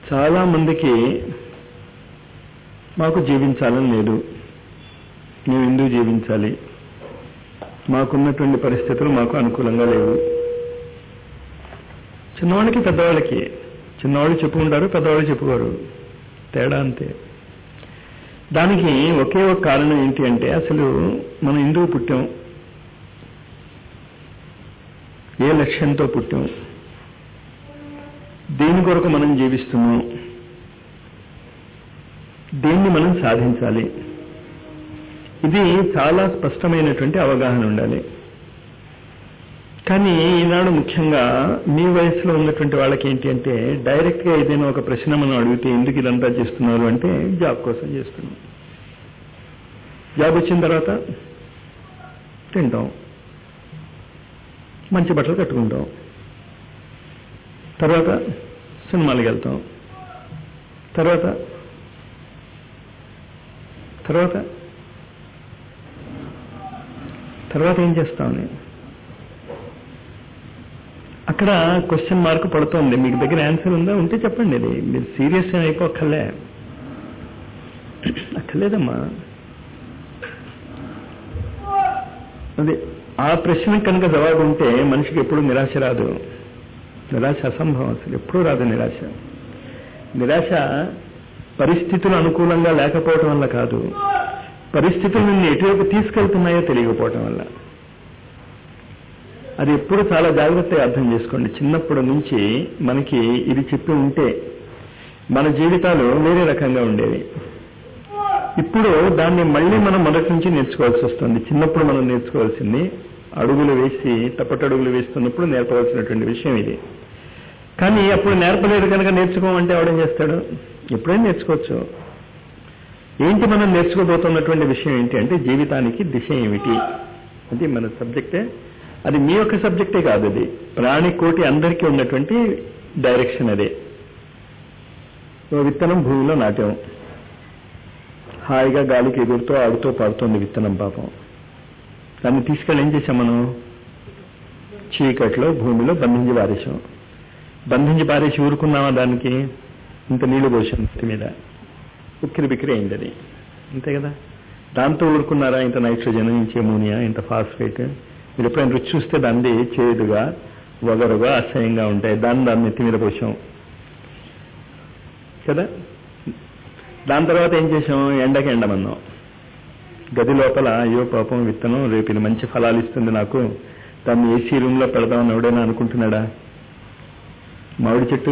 చాలా మందికి మాకు జీవించాలని లేదు మేము ఎందుకు జీవించాలి మాకున్నటువంటి పరిస్థితులు మాకు అనుకూలంగా లేవు చిన్నవాళ్ళకి పెద్దవాళ్ళకి చిన్నవాళ్ళు చెప్పుకుంటారు పెద్దవాళ్ళు చెప్పుకోరు తేడా అంతే దానికి ఒకే ఒక కారణం ఏంటి అంటే అసలు మనం ఎందుకు పుట్టాం ఏ లక్ష్యంతో పుట్టాం దేని కొరకు మనం జీవిస్తున్నాం దేన్ని మనం సాధించాలి ఇది చాలా స్పష్టమైనటువంటి అవగాహన ఉండాలి కానీ ఈనాడు ముఖ్యంగా మీ వయసులో ఉన్నటువంటి వాళ్ళకి ఏంటి అంటే డైరెక్ట్గా ఏదైనా ఒక ప్రశ్న మనం అడిగితే ఎందుకు ఇదంతా చేస్తున్నారు అంటే జాబ్ కోసం చేస్తున్నాం జాబ్ వచ్చిన తర్వాత తింటాం మంచి బట్టలు కట్టుకుంటాం తర్వాత సినిమాలకు వెళ్తాం తర్వాత తర్వాత తర్వాత ఏం చేస్తామని అక్కడ క్వశ్చన్ మార్క్ పడుతోంది మీకు దగ్గర ఆన్సర్ ఉందా ఉంటే చెప్పండి ఇది మీరు సీరియస్ అయిపోక్కర్లే అక్కర్లేదమ్మా అది ఆ ప్రశ్న కనుక జవాబు ఉంటే మనిషికి ఎప్పుడు నిరాశ రాదు నిరాశ అసంభవం అసలు ఎప్పుడూ రాదు నిరాశ నిరాశ పరిస్థితులు అనుకూలంగా లేకపోవటం వల్ల కాదు పరిస్థితులు నిన్ను ఎటువైపు తీసుకెళ్తున్నాయో తెలియకపోవటం వల్ల అది ఎప్పుడు చాలా జాగ్రత్తగా అర్థం చేసుకోండి చిన్నప్పటి నుంచి మనకి ఇది చెప్పి ఉంటే మన జీవితాలు వేరే రకంగా ఉండేవి ఇప్పుడు దాన్ని మళ్ళీ మనం మొదటి నుంచి నేర్చుకోవాల్సి వస్తుంది చిన్నప్పుడు మనం నేర్చుకోవాల్సింది అడుగులు వేసి తప్పటడుగులు వేస్తున్నప్పుడు నేర్పవలసినటువంటి విషయం ఇది కానీ అప్పుడు నేర్పలేదు కనుక నేర్చుకోమంటే ఎవడేం చేస్తాడు ఎప్పుడైనా నేర్చుకోవచ్చు ఏంటి మనం నేర్చుకోబోతున్నటువంటి విషయం ఏంటి అంటే జీవితానికి దిశ ఏమిటి అది మన సబ్జెక్టే అది మీ యొక్క సబ్జెక్టే కాదు అది ప్రాణి కోటి అందరికీ ఉన్నటువంటి డైరెక్షన్ అదే ఓ విత్తనం భూమిలో నాటాం హాయిగా గాలికి ఎగురుతూ ఆడుతూ పాడుతోంది విత్తనం పాపం దాన్ని తీసుకెళ్ళి ఏం చేసాం మనం చీకట్లో భూమిలో బంధించి పారేసాం బంధించి పారేసి ఊరుకున్నామా దానికి ఇంత నీళ్లు పోసాం నెత్తి మీద ఉక్కిరి బిక్కిరి అయింది అది అంతే కదా దాంతో ఊరుకున్నారా ఇంత నైట్రోజన్ ఇంత అమోనియా ఇంత ఫాస్ఫేట్ మీరు ఎప్పుడైనా రుచి చూస్తే దాన్ని చేదుగా వగరుగా అసహ్యంగా ఉంటాయి దాన్ని దాన్ని నెత్తి మీద పోసాం కదా దాని తర్వాత ఏం చేసాం ఎండకి ఎండమన్నాం గది లోపల అయ్యో పాపం విత్తనం రేపు ఇది మంచి ఫలాలు ఇస్తుంది నాకు దాన్ని ఏసీ రూమ్లో పెడదామని ఎవడైనా అనుకుంటున్నాడా మామిడి చెట్టు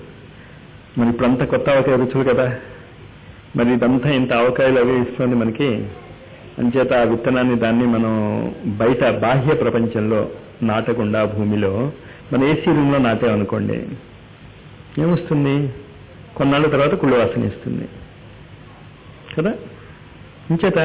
మరి ఇప్పుడంతా కొత్త ఆవకాయ రుచులు కదా మరి ఇదంతా ఇంత ఆవకాయలు అవి ఇస్తుంది మనకి అంచేత ఆ విత్తనాన్ని దాన్ని మనం బయట బాహ్య ప్రపంచంలో నాటకుండా భూమిలో మన ఏసీ రూమ్లో నాటామనుకోండి ఏమొస్తుంది కొన్నాళ్ళ తర్వాత కుళ్ళు వాసన ఇస్తుంది కదా ఇంచేత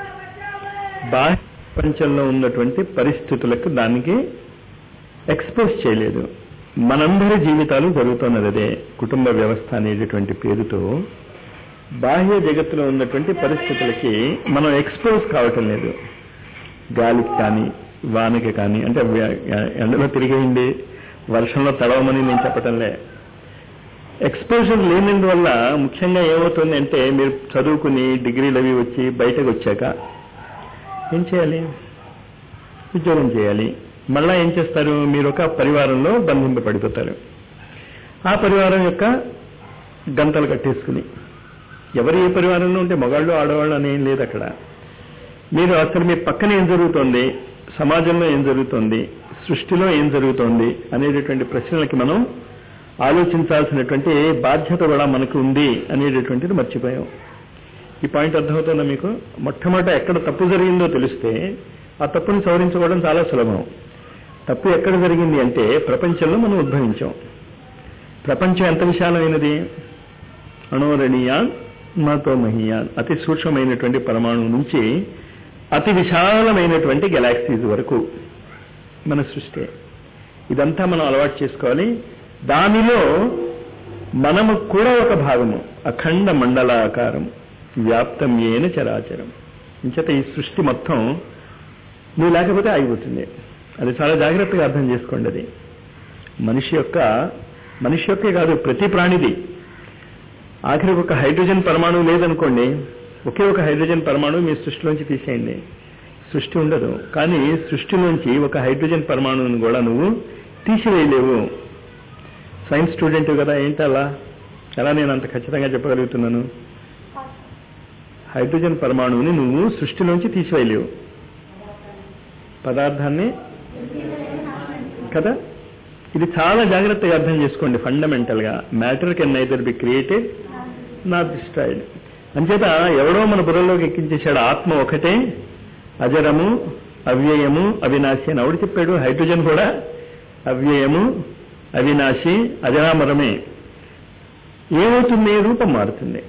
బాహ్య ప్రపంచంలో ఉన్నటువంటి పరిస్థితులకు దానికి ఎక్స్పోజ్ చేయలేదు మనందరి జీవితాలు జరుగుతున్నది అదే కుటుంబ వ్యవస్థ అనేటటువంటి పేరుతో బాహ్య జగత్తులో ఉన్నటువంటి పరిస్థితులకి మనం ఎక్స్పోజ్ కావటం లేదు గాలికి కానీ వానకి కానీ అంటే ఎండలో తిరిగేయండి వర్షంలో తడవమని నేను చెప్పటంలే ఎక్స్పోజర్ లేనందువల్ల ముఖ్యంగా ఏమవుతుంది అంటే మీరు చదువుకుని డిగ్రీలు అవి వచ్చి బయటకు వచ్చాక ఏం చేయాలి ఉద్యోగం చేయాలి మళ్ళా ఏం చేస్తారు మీరు ఒక పరివారంలో బంధింపబడిపోతారు ఆ పరివారం యొక్క గంతలు కట్టేసుకుని ఎవరు ఏ పరివారంలో ఉంటే మగాళ్ళు ఆడవాళ్ళు అని ఏం లేదు అక్కడ మీరు అసలు మీ పక్కన ఏం జరుగుతోంది సమాజంలో ఏం జరుగుతోంది సృష్టిలో ఏం జరుగుతోంది అనేటటువంటి ప్రశ్నలకి మనం ఆలోచించాల్సినటువంటి బాధ్యత కూడా మనకు ఉంది అనేటటువంటిది మర్చిపోయాం ఈ పాయింట్ అర్థమవుతుందా మీకు మొట్టమొదట ఎక్కడ తప్పు జరిగిందో తెలిస్తే ఆ తప్పుని సవరించుకోవడం చాలా సులభం తప్పు ఎక్కడ జరిగింది అంటే ప్రపంచంలో మనం ఉద్భవించాం ప్రపంచం ఎంత విశాలమైనది అణోరణీయాన్ మాతో మహియాన్ అతి సూక్ష్మమైనటువంటి పరమాణువు నుంచి అతి విశాలమైనటువంటి గెలాక్సీస్ వరకు మన సృష్టి ఇదంతా మనం అలవాటు చేసుకోవాలి దానిలో మనము కూడా ఒక భాగము అఖండ మండలాకారం వ్యాప్తం ఏన చరాచరం ఇంచేత ఈ సృష్టి మొత్తం నువ్వు లేకపోతే ఆగిపోతుంది అది చాలా జాగ్రత్తగా అర్థం చేసుకోండి అది మనిషి యొక్క మనిషి యొక్కే కాదు ప్రతి ప్రాణిది ఆఖరికి ఒక హైడ్రోజన్ పరమాణువు లేదనుకోండి ఒకే ఒక హైడ్రోజన్ పరమాణువు మీ సృష్టిలోంచి తీసేయండి సృష్టి ఉండదు కానీ సృష్టిలోంచి ఒక హైడ్రోజన్ పరమాణువుని కూడా నువ్వు తీసివేయలేవు సైన్స్ స్టూడెంట్ కదా ఏంటి అలా ఎలా నేను అంత ఖచ్చితంగా చెప్పగలుగుతున్నాను హైడ్రోజన్ పరమాణువుని నువ్వు సృష్టిలోంచి తీసివేయలేవు పదార్థాన్ని కదా ఇది చాలా జాగ్రత్తగా అర్థం చేసుకోండి ఫండమెంటల్ గా matter can neither be created not destroyed అంచేత ఎవడో మన బుర్రలోకి ఎక్కించేశాడు ఆత్మ ఒకటే అజరము అవ్యయము అవినాశి అని ఆవిడ చెప్పాడు హైడ్రోజన్ కూడా అవ్యయము అవినాశి అజరామరమే ఏమవుతుంది రూపం మారుతుంది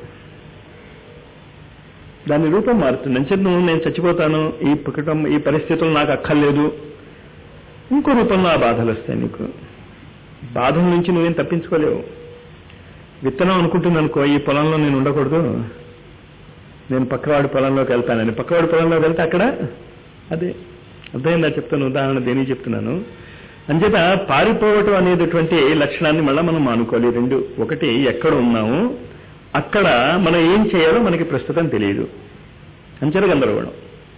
దాని రూపం మారుతుంది అంచేత నువ్వు నేను చచ్చిపోతాను ఈ కుటుంబం ఈ పరిస్థితులు నాకు అక్కర్లేదు ఇంకో రూపంలో ఆ బాధలు వస్తాయి నీకు బాధల నుంచి నువ్వేం తప్పించుకోలేవు విత్తనం అనుకుంటుంది అనుకో ఈ పొలంలో నేను ఉండకూడదు నేను పక్కవాడి పొలంలోకి వెళ్తానని పక్కవాడి పొలంలోకి వెళ్తే అక్కడ అదే అర్థమైందా చెప్తాను ఉదాహరణ దేనికి చెప్తున్నాను అంచేత పారిపోవటం అనేటటువంటి లక్షణాన్ని మళ్ళీ మనం మానుకోవాలి రెండు ఒకటి ఎక్కడ ఉన్నాము అక్కడ మనం ఏం చేయాలో మనకి ప్రస్తుతం తెలియదు అంచెల గందరగోళం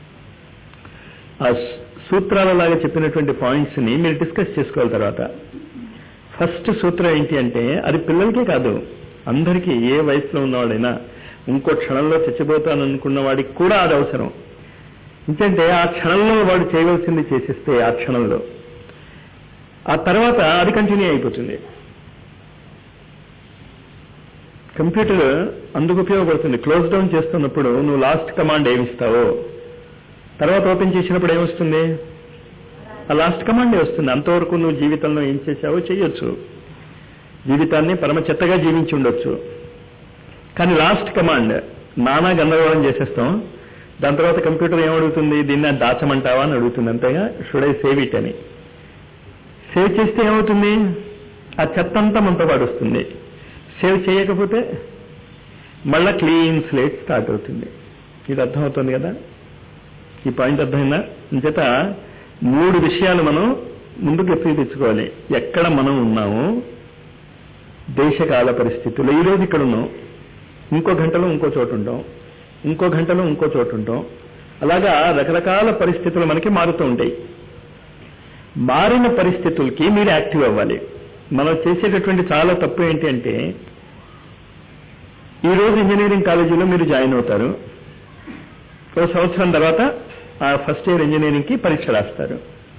ఆ సూత్రాలలాగా చెప్పినటువంటి పాయింట్స్ ని మీరు డిస్కస్ చేసుకోవాలి తర్వాత ఫస్ట్ సూత్రం ఏంటి అంటే అది పిల్లలకే కాదు అందరికీ ఏ వయసులో ఉన్నవాడైనా ఇంకో క్షణంలో చచ్చిపోతాను అనుకున్న వాడికి కూడా అది అవసరం ఎందుకంటే ఆ క్షణంలో వాడు చేయవలసింది చేసిస్తే ఆ క్షణంలో ఆ తర్వాత అది కంటిన్యూ అయిపోతుంది కంప్యూటర్ అందుకు ఉపయోగపడుతుంది క్లోజ్ డౌన్ చేస్తున్నప్పుడు నువ్వు లాస్ట్ కమాండ్ ఏమిస్తావో తర్వాత ఓపెన్ చేసినప్పుడు ఏమొస్తుంది ఆ లాస్ట్ కమాండే వస్తుంది అంతవరకు నువ్వు జీవితంలో ఏం చేశావో చెయ్యొచ్చు జీవితాన్ని పరమ చెత్తగా జీవించి ఉండొచ్చు కానీ లాస్ట్ కమాండ్ నానా గందరగోళం చేసేస్తాం దాని తర్వాత కంప్యూటర్ ఏమడుగుతుంది దీన్ని దాచమంటావా అని అడుగుతుంది అంతేగా షుడ్ ఐ సేవ్ ఇట్ అని సేవ్ చేస్తే ఏమవుతుంది ఆ చెత్త అంతా మనతో పాటు వస్తుంది సేవ్ చేయకపోతే మళ్ళా క్లీన్ స్లేట్ స్టార్ట్ అవుతుంది ఇది అర్థమవుతుంది కదా ఈ పాయింట్ అర్థమైందా అంచేత మూడు విషయాలు మనం ముందుకు ఎత్తి తెచ్చుకోవాలి ఎక్కడ మనం ఉన్నామో దేశకాల పరిస్థితులు ఈ రోజు ఇక్కడ ఉన్నాం ఇంకో గంటలో ఇంకో చోటు ఉంటాం ఇంకో గంటలో ఇంకో చోటు ఉంటాం అలాగా రకరకాల పరిస్థితులు మనకి మారుతూ ఉంటాయి మారిన పరిస్థితులకి మీరు యాక్టివ్ అవ్వాలి మనం చేసేటటువంటి చాలా తప్పు ఏంటి అంటే ఈ రోజు ఇంజనీరింగ్ కాలేజీలో మీరు జాయిన్ అవుతారు ఒక సంవత్సరం తర్వాత ఆ ఫస్ట్ ఇయర్ ఇంజనీరింగ్ కి పరీక్ష రాస్తారు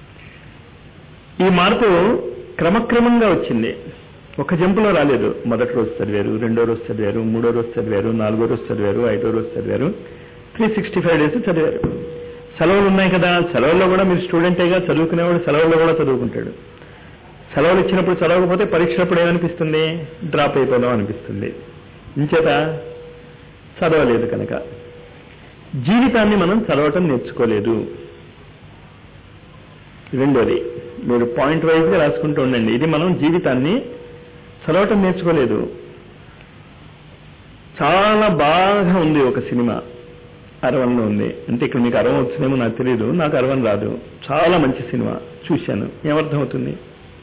ఈ మార్పు క్రమక్రమంగా వచ్చింది ఒక జంపులో రాలేదు మొదటి రోజు చదివారు రెండో రోజు చదివారు మూడో రోజు చదివారు నాలుగో రోజు చదివారు ఐదో రోజు చదివారు త్రీ సిక్స్టీ ఫైవ్ డేస్ చదివారు సెలవులు ఉన్నాయి కదా సెలవుల్లో కూడా మీరు స్టూడెంటేగా చదువుకునేవాడు సెలవుల్లో కూడా చదువుకుంటాడు సెలవులు ఇచ్చినప్పుడు చదవకపోతే పరీక్షలప్పుడు ఏమనిపిస్తుంది డ్రాప్ అయిపోదాం అనిపిస్తుంది ఇంచేత చదవలేదు కనుక జీవితాన్ని మనం చదవటం నేర్చుకోలేదు రెండోది మీరు పాయింట్ వైజ్గా రాసుకుంటూ ఉండండి ఇది మనం జీవితాన్ని చదవటం నేర్చుకోలేదు చాలా బాగా ఉంది ఒక సినిమా అరవన్లో ఉంది అంటే ఇక్కడ మీకు అరవం వచ్చినేమో నాకు తెలియదు నాకు అరవన్ రాదు చాలా మంచి సినిమా చూశాను ఏమర్థమవుతుంది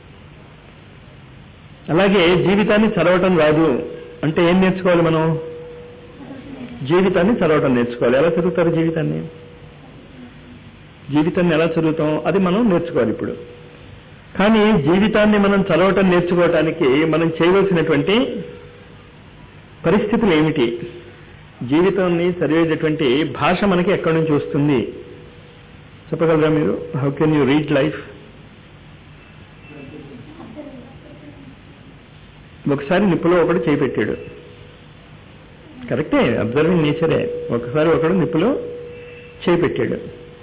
అలాగే జీవితాన్ని చదవటం రాదు అంటే ఏం నేర్చుకోవాలి మనం జీవితాన్ని చదవటం నేర్చుకోవాలి ఎలా చదువుతారు జీవితాన్ని జీవితాన్ని ఎలా చదువుతాం అది మనం నేర్చుకోవాలి ఇప్పుడు కానీ జీవితాన్ని మనం చదవటం నేర్చుకోవటానికి మనం చేయవలసినటువంటి పరిస్థితులు ఏమిటి జీవితాన్ని చదివేటటువంటి భాష మనకి ఎక్కడి నుంచి వస్తుంది చెప్పగలరా మీరు how can you read life ఒకసారి నిప్పులో ఒకడు చేయి పెట్టాడు కరెక్టే అబ్జర్వింగ్ నేచరే ఒకసారి ఒకడు నిప్పులో చేయి పెట్టాడు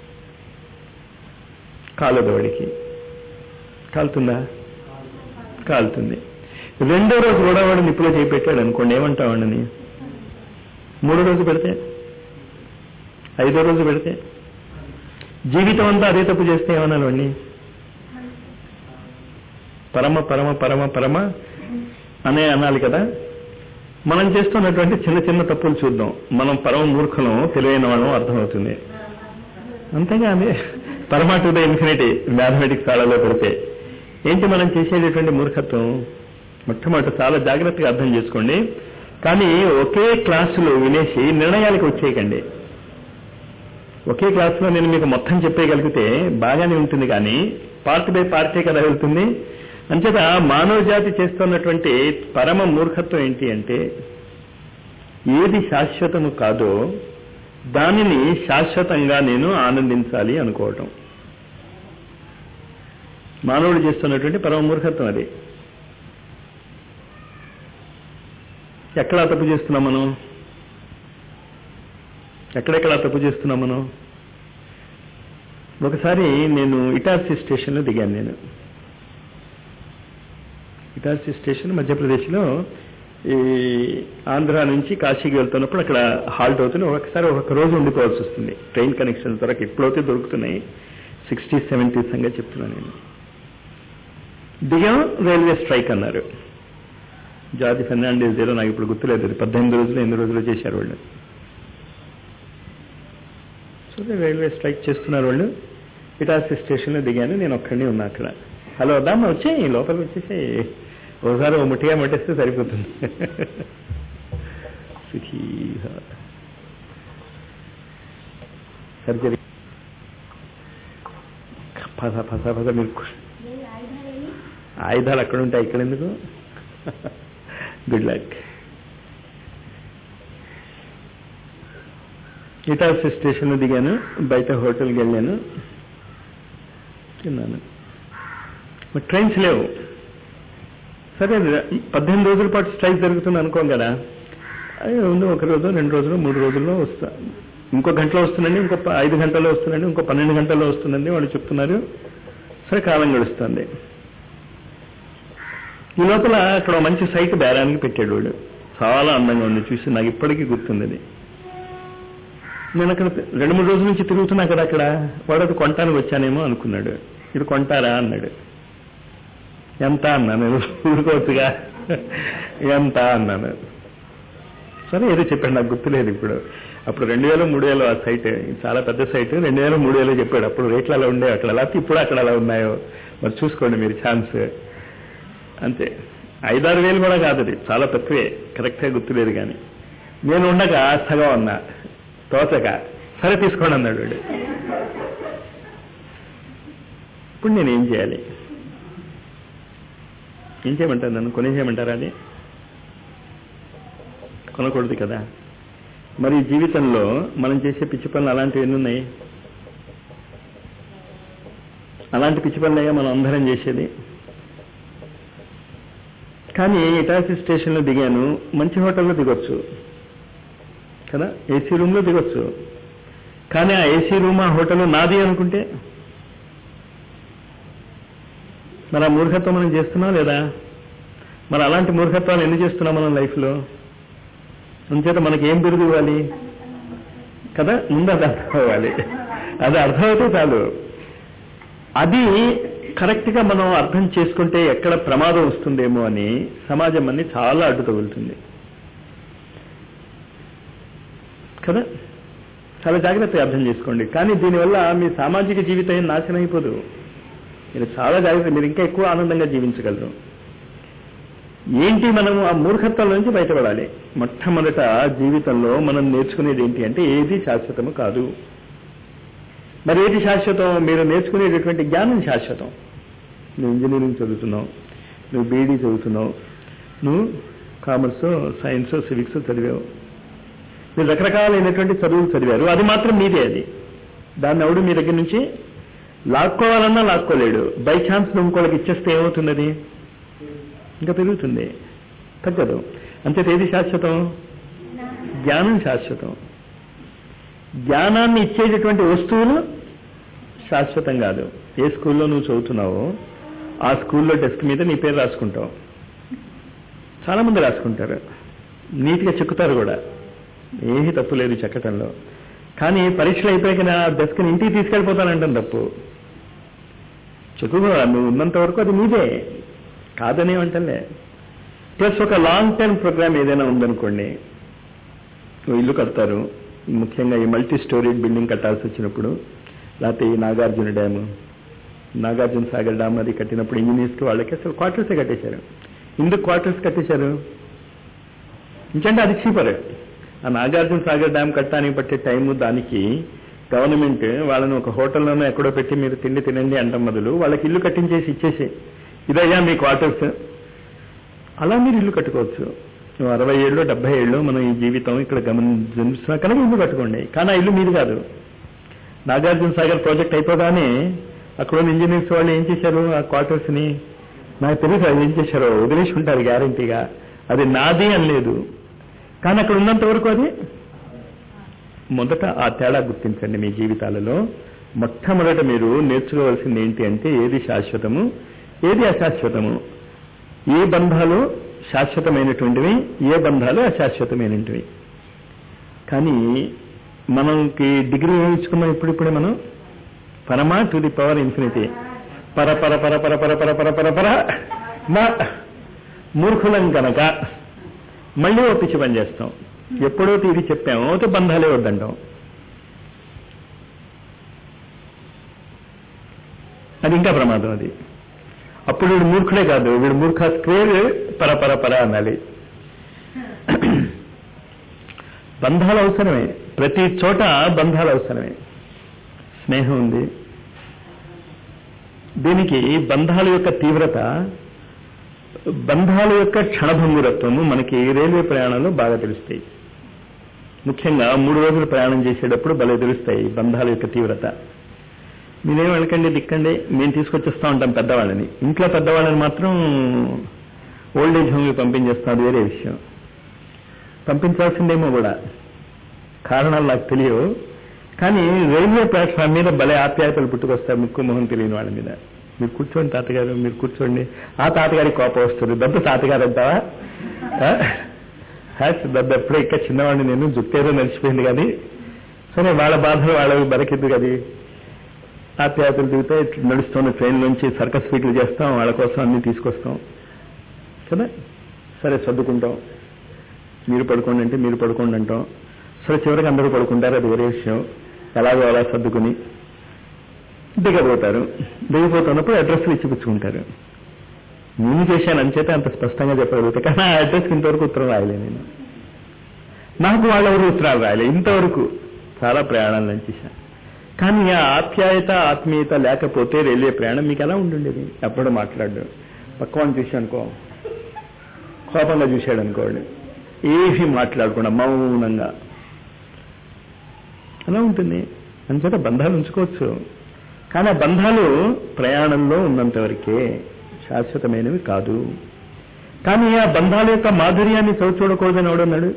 కాలదు వాడికి కాలుతుందా కాలుతుంది రెండో రోజు కూడా వాడు నిప్పులో చేయి పెట్టాడు అనుకోండి ఏమంటావాడని మూడో రోజు పెడితే ఐదో రోజు పెడితే జీవితం అంతా అదే తప్పు చేస్తే ఏమన్నాను వాడిని పరమ పరమ పరమ పరమ అనే అనాలి కదా మనం చేస్తున్నటువంటి చిన్న చిన్న తప్పులు చూద్దాం మనం పరమ మూర్ఖులం తెలివైన వాళ్ళం అర్థమవుతుంది అంతేగా అదే పరమ టు ద ఇన్ఫినిటీ మ్యాథమెటిక్స్ తాళలో పెడితే ఏంటి మనం చేసేటటువంటి మూర్ఖత్వం మొట్టమొదటి చాలా జాగ్రత్తగా అర్థం చేసుకోండి కానీ ఒకే క్లాసులో వినేసి నిర్ణయాలకు వచ్చేయకండి ఒకే క్లాసులో నేను మీకు మొత్తం చెప్పేయగలిగితే బాగానే ఉంటుంది కానీ పార్ట్ బై పార్టీ కదా వెళ్తుంది అంచేత మానవ జాతి చేస్తున్నటువంటి పరమ మూర్ఖత్వం ఏంటి అంటే ఏది శాశ్వతము కాదో దానిని శాశ్వతంగా నేను ఆనందించాలి అనుకోవటం మానవుడు చేస్తున్నటువంటి పరమ మూర్ఖత్వం అది ఎక్కడ తప్పు చేస్తున్నాం మనం ఎక్కడెక్కడ తప్పు చేస్తున్నాం మనం ఒకసారి నేను ఇటార్సీ స్టేషన్లో దిగాను నేను ఇటార్సీ స్టేషన్ మధ్యప్రదేశ్లో ఈ ఆంధ్ర నుంచి కాశీకి వెళ్తున్నప్పుడు అక్కడ హాల్ట్ అవుతుంది ఒకసారి ఒక రోజు ఉండిపోవాల్సి వస్తుంది ట్రైన్ కనెక్షన్ త్వరకు ఎప్పుడైతే దొరుకుతున్నాయి సిక్స్టీస్ సెవెంటీస్ సంగా చెప్తున్నాను నేను దిగాం రైల్వే స్ట్రైక్ అన్నారు జార్జ్ ఫెర్నాండేస్ ఏదో నాకు ఇప్పుడు గుర్తులేదు అది పద్దెనిమిది రోజులు ఎనిమిది రోజులు చేశారు వాళ్ళు సో రైల్వే స్ట్రైక్ చేస్తున్నారు వాళ్ళు ఇటార్సీ స్టేషన్లో దిగాను నేను ఒక్కడిని ఉన్నా అక్కడ హలో వద్దామా వచ్చేయి లోపలికి వచ్చేసి ఒకసారి ఓ ముట్టిగా మట్టేస్తే సరిపోతుంది సర్జరీ పద పద పద మీరు ఆయుధాలు అక్కడ ఉంటాయి ఇక్కడ ఎందుకు గుడ్ లక్ ఇటార్సీ స్టేషన్లో దిగాను బయట హోటల్కి వెళ్ళాను తిన్నాను మరి ట్రైన్స్ లేవు సరే పద్దెనిమిది రోజుల పాటు స్ట్రైక్ జరుగుతుంది అనుకోం కదా అయ్యో ఉంది ఒక రోజు రెండు రోజులు మూడు రోజుల్లో వస్తా ఇంకో గంటలో వస్తుందండి ఇంకో ఐదు గంటల్లో వస్తుందండి ఇంకో పన్నెండు గంటల్లో వస్తుందండి వాళ్ళు చెప్తున్నారు సరే కాలం గడుస్తుంది ఈ లోపల అక్కడ మంచి సైట్ బేరానికి పెట్టాడు వాడు చాలా అందంగా ఉంది చూసి నాకు ఇప్పటికీ గుర్తుంది అది నేను అక్కడ రెండు మూడు రోజుల నుంచి తిరుగుతున్నా కదా అక్కడ వాడు అది కొంటానికి వచ్చానేమో అనుకున్నాడు ఇది కొంటారా అన్నాడు ఎంత అన్నాను ఊరుకోవచ్చుగా ఎంత అన్నాను సరే ఏదో చెప్పాడు నాకు గుర్తులేదు ఇప్పుడు అప్పుడు రెండు వేల మూడు వేలు ఆ సైట్ చాలా పెద్ద సైట్ రెండు వేల మూడు వేలు చెప్పాడు అప్పుడు రేట్లు అలా ఉండే అక్కడ లేకపోతే ఇప్పుడు అక్కడ అలా ఉన్నాయో మరి చూసుకోండి మీరు ఛాన్స్ అంతే ఐదారు వేలు కూడా కాదు అది చాలా తక్కువే కరెక్ట్గా గుర్తులేదు కానీ నేను ఉండగా సగం అన్నా తోచక సరే తీసుకోండి అన్నాడు వాడు ఇప్పుడు నేను ఏం చేయాలి ఏం చేయమంటారు నన్ను కొనేసేయమంటారా అది కొనకూడదు కదా మరి జీవితంలో మనం చేసే పిచ్చి పనులు అలాంటివి ఎన్ని ఉన్నాయి అలాంటి పిచ్చి పనులయ్యా మనం అందరం చేసేది కానీ ఇటాసీ స్టేషన్లో దిగాను మంచి హోటల్లో దిగొచ్చు కదా ఏసీ రూమ్లో దిగొచ్చు కానీ ఆ ఏసీ రూమ్ ఆ హోటల్ నాది అనుకుంటే మరి ఆ మూర్ఖత్వం మనం చేస్తున్నాం లేదా మరి అలాంటి మూర్ఖత్వాలు ఎన్ని చేస్తున్నాం మనం లైఫ్లో అంచేత మనకి ఏం బిరుదు ఇవ్వాలి కదా ముందు అది అర్థం అవ్వాలి అది అర్థమైతే చాలు అది కరెక్ట్గా మనం అర్థం చేసుకుంటే ఎక్కడ ప్రమాదం వస్తుందేమో అని సమాజం అన్ని చాలా అడ్డు తగులుతుంది కదా చాలా జాగ్రత్తగా అర్థం చేసుకోండి కానీ దీనివల్ల మీ సామాజిక జీవితం నాశనం అయిపోదు మీరు చాలా జాగ్రత్త మీరు ఇంకా ఎక్కువ ఆనందంగా జీవించగలరు ఏంటి మనము ఆ మూర్ఖత్వం నుంచి బయటపడాలి మొట్టమొదట జీవితంలో మనం నేర్చుకునేది ఏంటి అంటే ఏది శాశ్వతము కాదు మరి ఏది శాశ్వతం మీరు నేర్చుకునేటటువంటి జ్ఞానం శాశ్వతం నువ్వు ఇంజనీరింగ్ చదువుతున్నావు నువ్వు బీఈడీ చదువుతున్నావు నువ్వు కామర్స్ సైన్స్ సివిక్స్ చదివావు మీరు రకరకాలైనటువంటి చదువులు చదివారు అది మాత్రం మీదే అది దాన్ని ఎవడు మీ దగ్గర నుంచి లాక్కోవాలన్నా లాక్కోలేడు బై ఛాన్స్ నువ్వు ఇంకోళ్ళకి ఇచ్చేస్తే ఏమవుతుంది అది ఇంకా పెరుగుతుంది తగ్గదు అంతే ఏది శాశ్వతం జ్ఞానం శాశ్వతం జ్ఞానాన్ని ఇచ్చేటటువంటి వస్తువులు శాశ్వతం కాదు ఏ స్కూల్లో నువ్వు చదువుతున్నావో ఆ స్కూల్లో డెస్క్ మీద నీ పేరు రాసుకుంటావు చాలా మంది రాసుకుంటారు నీట్గా చెక్కుతారు కూడా ఏమీ తప్పు లేదు చెక్కటంలో కానీ పరీక్షలు అయిపోయాక నా డెస్క్ని ఇంటికి తీసుకెళ్ళిపోతానంటాను తప్పు చెక్కుకో నువ్వు ఉన్నంత వరకు అది నీదే కాదనే అంటలే ప్లస్ ఒక లాంగ్ టర్మ్ ప్రోగ్రామ్ ఏదైనా ఉందనుకోండి నువ్వు ఇల్లు కడతారు ముఖ్యంగా ఈ మల్టీ స్టోరీడ్ బిల్డింగ్ కట్టాల్సి వచ్చినప్పుడు లేకపోతే ఈ నాగార్జున డ్యామ్ నాగార్జున సాగర్ డ్యామ్ అది కట్టినప్పుడు ఇంజనీర్స్కి వాళ్ళకి అసలు క్వార్టర్సే కట్టేశారు ఎందుకు క్వార్టర్స్ కట్టేశారు ఇంకంటే అది చీపర్ ఆ నాగార్జున సాగర్ డ్యామ్ కట్టడానికి పట్టే టైము దానికి గవర్నమెంట్ వాళ్ళని ఒక హోటల్లోనో ఎక్కడో పెట్టి మీరు తిండి తినండి అంటాం బదులు వాళ్ళకి ఇల్లు కట్టించేసి ఇచ్చేసి ఇదయ్యా మీ క్వార్టర్స్ అలా మీరు ఇల్లు కట్టుకోవచ్చు అరవై ఏళ్ళు డెబ్బై ఏళ్ళు మనం ఈ జీవితం ఇక్కడ గమనిస్తున్నా కనుక ఇల్లు కట్టుకోండి కానీ ఆ ఇల్లు మీది కాదు నాగార్జున సాగర్ ప్రాజెక్ట్ అయిపోగానే అక్కడ ఉన్న ఇంజనీర్స్ వాళ్ళు ఏం చేశారు ఆ క్వార్టర్స్ ని నాకు తెలియదు అది ఏం చేశారో వదిలేసి ఉంటారు గ్యారంటీగా అది నాది అని లేదు కానీ అక్కడ ఉన్నంత వరకు అది మొదట ఆ తేడా గుర్తించండి మీ జీవితాలలో మొట్టమొదట మీరు నేర్చుకోవాల్సింది ఏంటి అంటే ఏది శాశ్వతము ఏది అశాశ్వతము ఏ బంధాలు శాశ్వతమైనటువంటివి ఏ బంధాలు అశాశ్వతమైనటువంటివి కానీ మనకి డిగ్రీ వేయించుకున్నాం ఇప్పుడిప్పుడే మనం పరమా టు ది పవర్ ఇన్ఫినిటీ పర పర పర పర పర పర పర పర పర మా మూర్ఖులం కనుక మళ్ళీ ఓ పిచ్చి పని చేస్తాం ఎప్పుడైతే ఇది చెప్పామో అయితే బంధాలే వద్దంటాం అది ఇంకా ప్రమాదం అది అప్పుడు వీడు మూర్ఖుడే కాదు వీడు మూర్ఖ స్క్వేర్ పర పర పర అనాలి బంధాలు అవసరమే ప్రతి చోట బంధాలు అవసరమే స్నేహం ఉంది దీనికి బంధాల యొక్క తీవ్రత బంధాల యొక్క క్షణభంగురత్వము మనకి రైల్వే ప్రయాణంలో బాగా తెలుస్తాయి ముఖ్యంగా మూడు రోజులు ప్రయాణం చేసేటప్పుడు భలే తెలుస్తాయి బంధాల యొక్క తీవ్రత మీరేం వెళ్ళకండి దిక్కండి మేము తీసుకొచ్చేస్తా ఉంటాం పెద్దవాళ్ళని ఇంట్లో పెద్దవాళ్ళని మాత్రం ఓల్డ్ ఏజ్ హోమ్కి పంపించేస్తాం అది వేరే విషయం పంపించాల్సిందేమో కూడా కారణాలు నాకు తెలియవు కానీ రైల్వే ప్లాట్ఫామ్ మీద భలే ఆప్యాయతలు పుట్టుకొస్తాయి ముక్కు మొహం తెలియని వాళ్ళ మీద మీరు కూర్చోండి తాతగారు మీరు కూర్చోండి ఆ తాతగారి కోపం వస్తుంది దద్ద తాతగారు అంటావా హ్యాచ్ దద్ద ఎప్పుడో ఇక్కడ చిన్నవాడిని నేను జుట్టేదో నడిచిపోయింది కానీ సరే వాళ్ళ బాధలు వాళ్ళవి బరకెద్దు కదా ఆప్యాయతలు దిగితే నడుస్తున్న ట్రైన్ నుంచి సర్కస్ ఫీట్లు చేస్తాం వాళ్ళ కోసం అన్ని తీసుకొస్తాం కదా సరే సర్దుకుంటాం మీరు పడుకోండి అంటే మీరు పడుకోండి అంటాం సరే చివరికి అందరూ పడుకుంటారు అది వేరే విషయం ఎలాగో అలా సర్దుకుని దిగబోతారు దిగిపోతున్నప్పుడు అడ్రస్లు ఇచ్చి పుచ్చుకుంటారు నేను చేశాను అంచేతే అంత స్పష్టంగా చెప్పగలుగుతా కానీ ఆ అడ్రస్కి ఇంతవరకు ఉత్తరం రాయలే నేను నాకు వాళ్ళెవరు ఉత్తరాలు రాయలే ఇంతవరకు చాలా ప్రయాణాలను చేశాను కానీ ఆ ఆప్యాయత ఆత్మీయత లేకపోతే రైల్వే ప్రయాణం మీకు ఎలా ఉండుండేది ఎప్పుడు మాట్లాడు పక్కవాడిని చూసి అనుకో కోపంగా చూశాడు అనుకోండి ఏమీ మాట్లాడకుండా మౌనంగా అలా ఉంటుంది అంచేత బంధాలు ఉంచుకోవచ్చు కానీ ఆ బంధాలు ప్రయాణంలో ఉన్నంత వరకే శాశ్వతమైనవి కాదు కానీ ఆ బంధాల యొక్క మాధుర్యాన్ని చవి చూడకూడదని ఎవడన్నాడు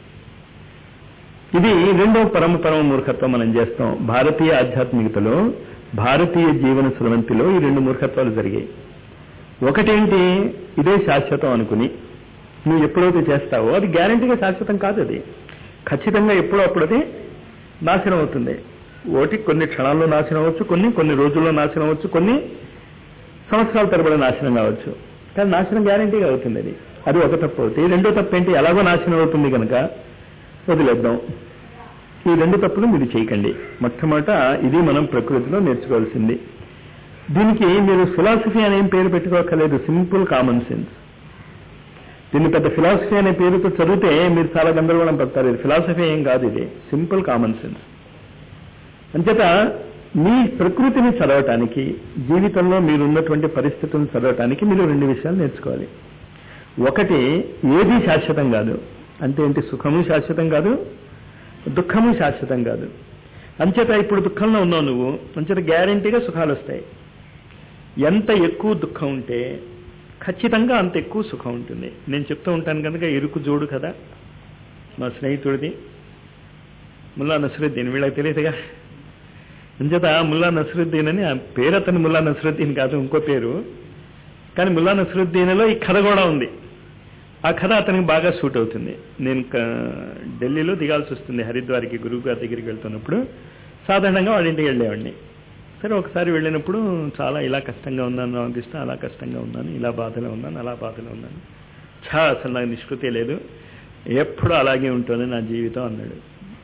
ఇది రెండో పరమ పరమ మూర్ఖత్వం మనం చేస్తాం భారతీయ ఆధ్యాత్మికతలో భారతీయ జీవన స్రవంతిలో ఈ రెండు మూర్ఖత్వాలు జరిగాయి ఒకటేంటి ఇదే శాశ్వతం అనుకుని నువ్వు ఎప్పుడైతే చేస్తావో అది గ్యారంటీగా శాశ్వతం కాదు అది ఖచ్చితంగా ఎప్పుడో అప్పుడు అది నాశనం అవుతుంది ఒకటి కొన్ని క్షణాల్లో నాశనం అవ్వచ్చు కొన్ని కొన్ని రోజుల్లో నాశనం అవ్వచ్చు కొన్ని సంవత్సరాల తరబడి నాశనం కావచ్చు కానీ నాశనం గ్యారంటీగా అవుతుంది అది అది ఒక తప్పు అవుతుంది రెండో తప్పు ఏంటి ఎలాగో నాశనం అవుతుంది కనుక వదిలేద్దాం ఈ రెండు తప్పులు మీరు చేయకండి మొట్టమొదట ఇది మనం ప్రకృతిలో నేర్చుకోవాల్సింది దీనికి మీరు ఫిలాసఫీ అనే ఏం పేరు పెట్టుకోకలేదు సింపుల్ కామన్ సెన్స్ దీన్ని పెద్ద ఫిలాసఫీ అనే పేరుతో చదివితే మీరు చాలా గందరగోళం పడతారు ఇది ఫిలాసఫీ ఏం కాదు ఇది సింపుల్ కామన్ సెన్స్ అంచేత మీ ప్రకృతిని చదవటానికి జీవితంలో మీరున్నటువంటి పరిస్థితులను చదవటానికి మీరు రెండు విషయాలు నేర్చుకోవాలి ఒకటి ఏది శాశ్వతం కాదు అంటే ఏంటి సుఖము శాశ్వతం కాదు దుఃఖము శాశ్వతం కాదు అంచేత ఇప్పుడు దుఃఖంలో ఉన్నావు నువ్వు అంచేత గ్యారంటీగా సుఖాలు వస్తాయి ఎంత ఎక్కువ దుఃఖం ఉంటే ఖచ్చితంగా అంత ఎక్కువ సుఖం ఉంటుంది నేను చెప్తూ ఉంటాను కనుక ఇరుకు జోడు కదా మా స్నేహితుడిది ముల్లా నసరుద్దీన్ వీళ్ళకి తెలియదుగా అంచేత ముల్లా నసరుద్దీన్ అని ఆ పేరు అతను ముల్లా నసరుద్దీన్ కాదు ఇంకో పేరు కానీ ముల్లా నసరుద్దీన్లో ఈ కథ కూడా ఉంది ఆ కథ అతనికి బాగా సూట్ అవుతుంది నేను ఢిల్లీలో దిగాల్సి వస్తుంది హరిద్వార్కి గురువు గారి దగ్గరికి వెళ్తున్నప్పుడు సాధారణంగా వాళ్ళ ఇంటికి వెళ్ళేవాడిని సరే ఒకసారి వెళ్ళినప్పుడు చాలా ఇలా కష్టంగా ఉన్నాను రామకృష్ణ అలా కష్టంగా ఉన్నాను ఇలా బాధలో ఉన్నాను అలా బాధలో ఉన్నాను చా అసలు నాకు నిష్కృతి లేదు ఎప్పుడు అలాగే ఉంటుంది నా జీవితం అన్నాడు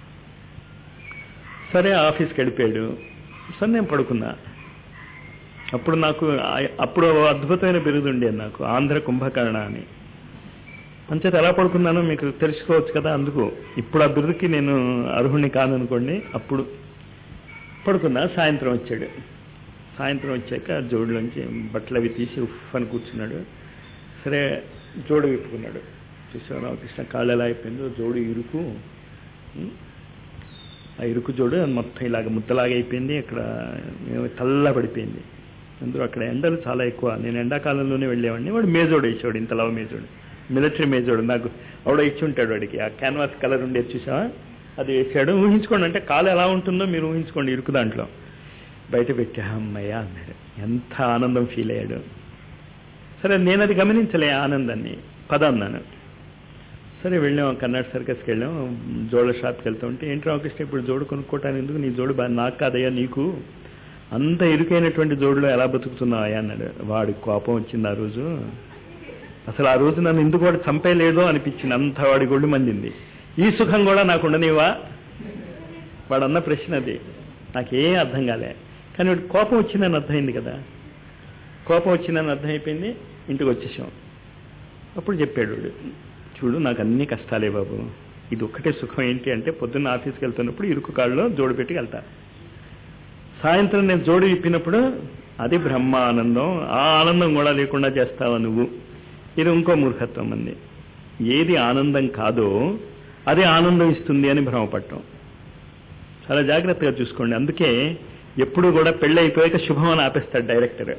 సరే ఆఫీస్కి వెళ్ళిపోయాడు సరే నేను పడుకున్నా అప్పుడు నాకు అప్పుడు అద్భుతమైన బిరుదు ఉండేది నాకు ఆంధ్ర కుంభకర్ణ అని అంచేత ఎలా పడుకున్నానో మీకు తెలుసుకోవచ్చు కదా అందుకు ఇప్పుడు ఆ బిరుదుకి నేను అర్హుణ్ణి కాదనుకోండి అప్పుడు పడుకున్నా సాయంత్రం వచ్చాడు సాయంత్రం వచ్చాక జోడులోంచి బట్టలు అవి తీసి ఉఫ్ అని కూర్చున్నాడు సరే జోడు విప్పుకున్నాడు చూసావు రామకృష్ణ కాళ్ళు ఎలా అయిపోయిందో జోడు ఇరుకు ఉం? ఆ ఇరుకు జోడు మొత్తం ఇలాగ ముద్దలాగా అయిపోయింది ఇక్కడ ఏమో తెల్ల పడిపోయింది అందులో అక్కడ ఎండలు చాలా ఎక్కువ నేను ఎండాకాలంలోనే వెళ్ళేవాడిని వాడు మేజోడు వేసేవాడు ఇంతలా మేజోడు మిలిటరీ మేజోడు నాకు ఆవిడ ఇచ్చి ఉంటాడు వాడికి ఆ క్యాన్వాస్ కలర్ ఉండేది చూసావా అది వేసాడు ఊహించుకోండి అంటే కాలు ఎలా ఉంటుందో మీరు ఊహించుకోండి ఇరుకు దాంట్లో బయట పెట్టా అమ్మయ్య అన్నాడు ఎంత ఆనందం ఫీల్ అయ్యాడు సరే నేను అది గమనించలే ఆ ఆనందాన్ని పద అన్నాను సరే వెళ్ళాం కర్ణాటక సర్కస్కి వెళ్ళాం జోళ్ళ షాప్కి వెళ్తా ఉంటే ఏంటి రామకృష్ణ ఇప్పుడు జోడు కొనుక్కోవటానికి ఎందుకు నీ జోడు బా- నాకు కాదయ్యా నీకు అంత ఇరుకైనటువంటి జోడులో ఎలా బతుకుతున్నావా అన్నాడు వాడి కోపం వచ్చింది ఆ రోజు అసలు ఆ రోజు నన్ను ఎందుకు వాడు చంపేయలేదో అనిపించింది అంత వాడి గొళ్ళు మందింది ఈ సుఖం కూడా నాకు ఉండనివా వాడు అన్న ప్రశ్న అది నాకేం అర్థం కాలే కానీ వాడి కోపం వచ్చిందని అర్థమైంది కదా కోపం వచ్చిందని అర్థమైపోయింది ఇంటికి వచ్చేసాం అప్పుడు చెప్పాడు వాడు చూడు నాకు అన్ని కష్టాలే బాబు ఇది ఒక్కటే సుఖం ఏంటి అంటే పొద్దున్న ఆఫీస్కి వెళ్తున్నప్పుడు ఇరుకు కాళ్ళలో జోడు పెట్టి వెళ్తా సాయంత్రం నేను జోడు ఇప్పినప్పుడు అది బ్రహ్మ ఆనందం ఆ ఆనందం కూడా లేకుండా చేస్తావా నువ్వు ఇది ఇంకో మూర్ఖత్వం అంది ఏది ఆనందం కాదో అది ఆనందం ఇస్తుంది అని భ్రమపడటం చాలా జాగ్రత్తగా చూసుకోండి అందుకే ఎప్పుడు కూడా పెళ్ళి అయిపోయాక శుభం అని ఆపేస్తాడు డైరెక్టర్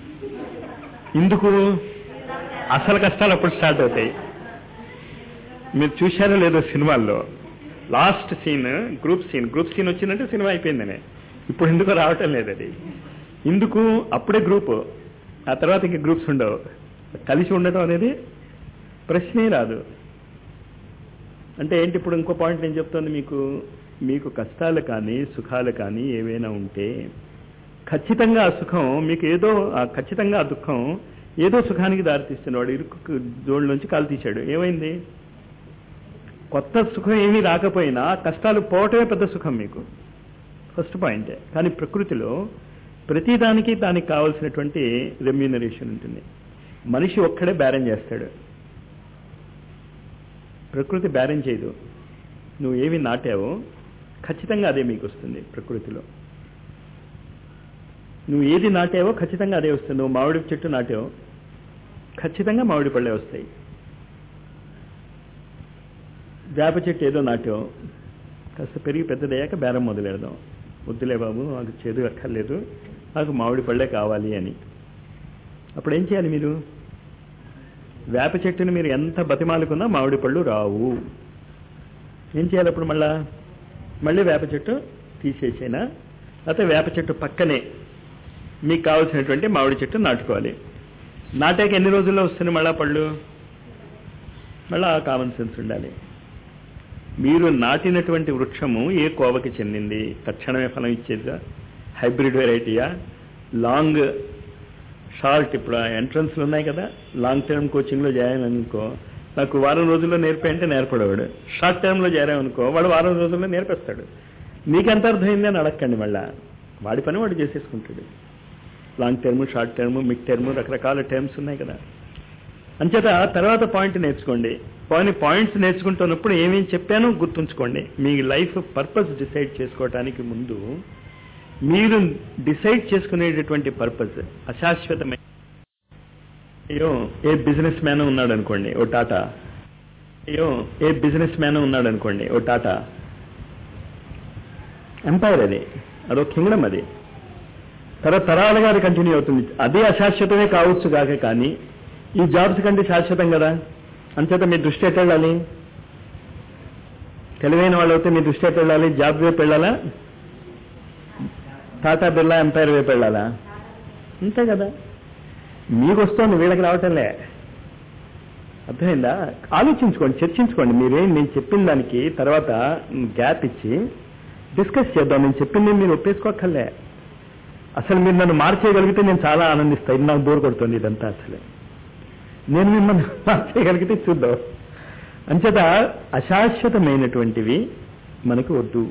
ఎందుకు అసలు కష్టాలు అప్పుడు స్టార్ట్ అవుతాయి మీరు చూశారో లేదో సినిమాల్లో last scene group scene group scene వచ్చిందంటే సినిమా అయిపోయిందనే ఇప్పుడు ఎందుకు రావటం లేదు అది ఎందుకు అప్పుడే గ్రూప్ ఆ తర్వాత ఇంక గ్రూప్స్ ఉండవు కలిసి ఉండటం అనేది ప్రశ్నే రాదు అంటే ఏంటి ఇప్పుడు ఇంకో పాయింట్ నేను చెప్తాను మీకు మీకు కష్టాలు కానీ సుఖాలు కానీ ఏవైనా ఉంటే ఖచ్చితంగా ఆ సుఖం మీకు ఏదో ఆ ఖచ్చితంగా ఆ దుఃఖం ఏదో సుఖానికి దారితీస్తుంది వాడు ఇరుకు జోళ్ళలోంచి కాలు తీశాడు ఏమైంది కొత్త సుఖం ఏమీ రాకపోయినా కష్టాలు పోవటమే పెద్ద సుఖం మీకు ఫస్ట్ పాయింటే కానీ ప్రకృతిలో ప్రతిదానికి దానికి కావలసినటువంటి రెమ్యూనరేషన్ ఉంటుంది మనిషి ఒక్కడే బేరం చేస్తాడు ప్రకృతి బేరం చేయదు నువ్వు ఏవి నాటావో ఖచ్చితంగా అదే మీకు వస్తుంది ప్రకృతిలో నువ్వు ఏది నాటావో ఖచ్చితంగా అదే వస్తుంది నువ్వు మామిడి చెట్టు నాటావో ఖచ్చితంగా మామిడి పళ్ళే వస్తాయి వేప చెట్టు ఏదో నాటావు కాస్త పెరిగి పెద్దదయ్యాక బేరం మొదలెడదాం వద్దులే బాబు నాకు చేదు అక్కర్లేదు నాకు మామిడి పళ్ళే కావాలి అని అప్పుడు ఏం చేయాలి మీరు వేప చెట్టుని మీరు ఎంత బతిమాలుకున్నా మామిడి పళ్ళు రావు ఏం చేయాలి అప్పుడు మళ్ళా మళ్ళీ వేప చెట్టు తీసేసేనా లేకపోతే వేప చెట్టు పక్కనే మీకు కావాల్సినటువంటి మామిడి చెట్టు నాటుకోవాలి నాటాక ఎన్ని రోజుల్లో వస్తుంది మళ్ళా పళ్ళు మళ్ళా కామన్ సెన్స్ ఉండాలి మీరు నాటినటువంటి వృక్షము ఏ కోవకి చెందింది తక్షణమే ఫలం ఇచ్చేదా హైబ్రిడ్ వెరైటీయా లాంగ్ షార్ట్ ఇప్పుడు ఎంట్రన్స్లు ఉన్నాయి కదా లాంగ్ టర్మ్ కోచింగ్లో చేయాలనుకో నాకు వారం రోజుల్లో నేర్పేయంటే నేర్పడవాడు షార్ట్ టర్మ్లో చేరామనుకో వాడు వారం రోజుల్లో నేర్పేస్తాడు నీకెంత అర్థమైంది అని అడగండి మళ్ళా వాడి పని వాడు చేసేసుకుంటాడు long term short term mid term రకరకాల టర్మ్స్ ఉన్నాయి కదా అంచేత తర్వాత పాయింట్ నేర్చుకోండి పోనీ పాయింట్స్ నేర్చుకుంటున్నప్పుడు ఏమేమి చెప్పానో గుర్తుంచుకోండి మీ లైఫ్ పర్పస్ డిసైడ్ చేసుకోవటానికి ముందు మీరు డిసైడ్ చేసుకునేటటువంటి పర్పస్ అశాశ్వతమైన అయ్యో ఏ బిజినెస్ మ్యాన్ ఉన్నాడు అనుకోండి ఓ టాటా అయ్యో ఏ బిజినెస్ మ్యాన్ ఉన్నాడు అనుకోండి ఓ టాటా ఎంపైర్ అది అదో కింగ్డమ్ అది తరతరాలుగా అది కంటిన్యూ అవుతుంది అదే అశాశ్వతమే కావచ్చు కాక కానీ ఈ జాబ్స్ కంటే శాశ్వతం కదా అంచేత మీ దృష్టి ఎట్ట వెళ్ళాలి తెలివైన వాళ్ళు అయితే మీ దృష్టి ఎట్ట వెళ్ళాలి జాబ్ వైపు వెళ్ళాలా టాటా బిర్లా ఎంపైర్ వైపు వెళ్ళాలా అంతే కదా మీకు వస్తుంది వీళ్ళకి రావటంలే అర్థమైందా ఆలోచించుకోండి చర్చించుకోండి మీరేం నేను చెప్పిన దానికి తర్వాత గ్యాప్ ఇచ్చి డిస్కస్ చేద్దాం నేను చెప్పింది మీరు ఒప్పేసుకోక్కర్లే అసలు మీరు నన్ను మార్చేయగలిగితే నేను చాలా ఆనందిస్తాను ఇది నాకు బోర్ కొడుతుంది ఇదంతా అసలే నేను మిమ్మల్ని మార్చేయగలిగితే చూద్దాం అంచేత అశాశ్వతమైనటువంటివి మనకు వద్దు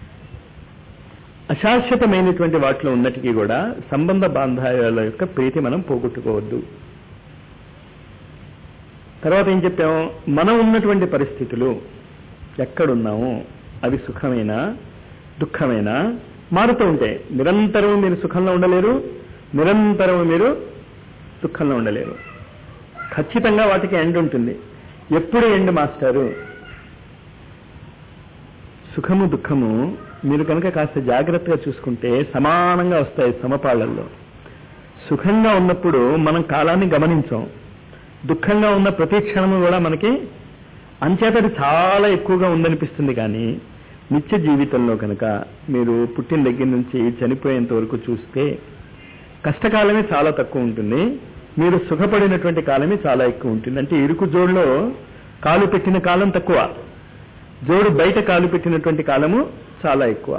అశాశ్వతమైనటువంటి వాటిలో ఉన్నటికీ కూడా సంబంధ బాంధవ్యాల యొక్క ప్రీతి మనం పోగొట్టుకోవద్దు తర్వాత ఏం చెప్పాము మనం ఉన్నటువంటి పరిస్థితులు ఎక్కడున్నాము అవి సుఖమైనా దుఃఖమైనా మారుతూ ఉంటాయి నిరంతరం మీరు సుఖంలో ఉండలేరు నిరంతరం మీరు దుఃఖంలో ఉండలేరు ఖచ్చితంగా వాటికి ఎండ్ ఉంటుంది ఎప్పుడు ఎండ్ మాస్టారు సుఖము దుఃఖము మీరు కనుక కాస్త జాగ్రత్తగా చూసుకుంటే సమానంగా వస్తాయి సమపాళ్లలో సుఖంగా ఉన్నప్పుడు మనం కాలాన్ని గమనించాం దుఃఖంగా ఉన్న ప్రతి క్షణము కూడా మనకి అంచేత అది చాలా ఎక్కువగా ఉందనిపిస్తుంది కానీ నిత్య జీవితంలో కనుక మీరు పుట్టిన దగ్గర నుంచి చనిపోయేంత వరకు చూస్తే కష్టకాలమే చాలా తక్కువ ఉంటుంది మీరు సుఖపడినటువంటి కాలమే చాలా ఎక్కువ ఉంటుంది అంటే ఇరుకు జోడులో కాలు పెట్టిన కాలం తక్కువ జోడు బయట కాలు పెట్టినటువంటి కాలము చాలా ఎక్కువ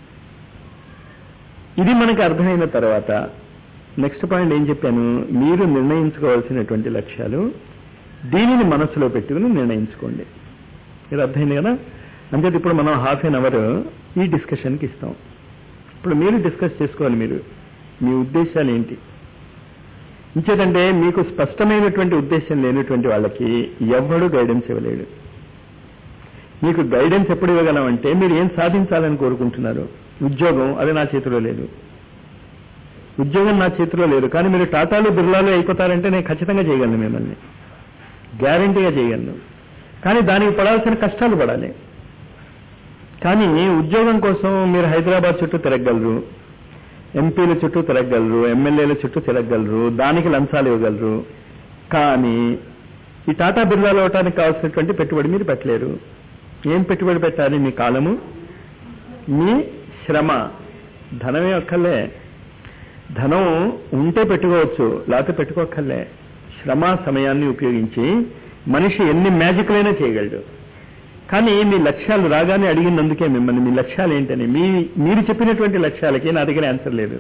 ఇది మనకి అర్థమైన తర్వాత నెక్స్ట్ పాయింట్ ఏం చెప్పాను మీరు నిర్ణయించుకోవాల్సినటువంటి లక్ష్యాలు దీనిని మనసులో పెట్టుకుని నిర్ణయించుకోండి ఇది అర్థమైంది కదా అంటే ఇప్పుడు మనం హాఫ్ ఎన్ అవర్ ఈ డిస్కషన్కి ఇస్తాం ఇప్పుడు మీరు డిస్కస్ చేసుకోవాలి మీరు మీ ఉద్దేశాలు ఏంటి ఇంచేతంటే మీకు స్పష్టమైనటువంటి ఉద్దేశం లేనటువంటి వాళ్ళకి ఎవ్వడూ గైడెన్స్ ఇవ్వలేడు మీకు గైడెన్స్ ఎప్పుడు ఇవ్వగలమంటే మీరు ఏం సాధించాలని కోరుకుంటున్నారు ఉద్యోగం అది నా చేతిలో లేదు ఉద్యోగం నా చేతిలో లేదు కానీ మీరు టాటాలు బిర్లాలు అయిపోతారంటే నేను ఖచ్చితంగా చేయగలను మిమ్మల్ని గ్యారంటీగా చేయగలను కానీ దానికి పడాల్సిన కష్టాలు పడాలి కానీ ఉద్యోగం కోసం మీరు హైదరాబాద్ చుట్టూ తిరగగలరు ఎంపీల చుట్టూ తిరగగలరు ఎమ్మెల్యేల చుట్టూ తిరగగలరు దానికి లంచాలు ఇవ్వగలరు కానీ ఈ టాటా బిర్లాలు అవటానికి కావాల్సినటువంటి పెట్టుబడి మీరు పెట్టలేరు ఏం పెట్టుబడి పెట్టాలి మీ కాలము మీ శ్రమ ధనమే ఒక్కలే ధనం ఉంటే పెట్టుకోవచ్చు లేకపోతే పెట్టుకోక్కర్లే శ్రమ సమయాన్ని ఉపయోగించి మనిషి ఎన్ని మ్యాజిక్లైనా చేయగలడు కానీ మీ లక్ష్యాలు రాగానే అడిగినందుకే మిమ్మల్ని మీ లక్ష్యాలు ఏంటని మీ మీరు చెప్పినటువంటి లక్ష్యాలకి నా దగ్గర ఆన్సర్ లేదు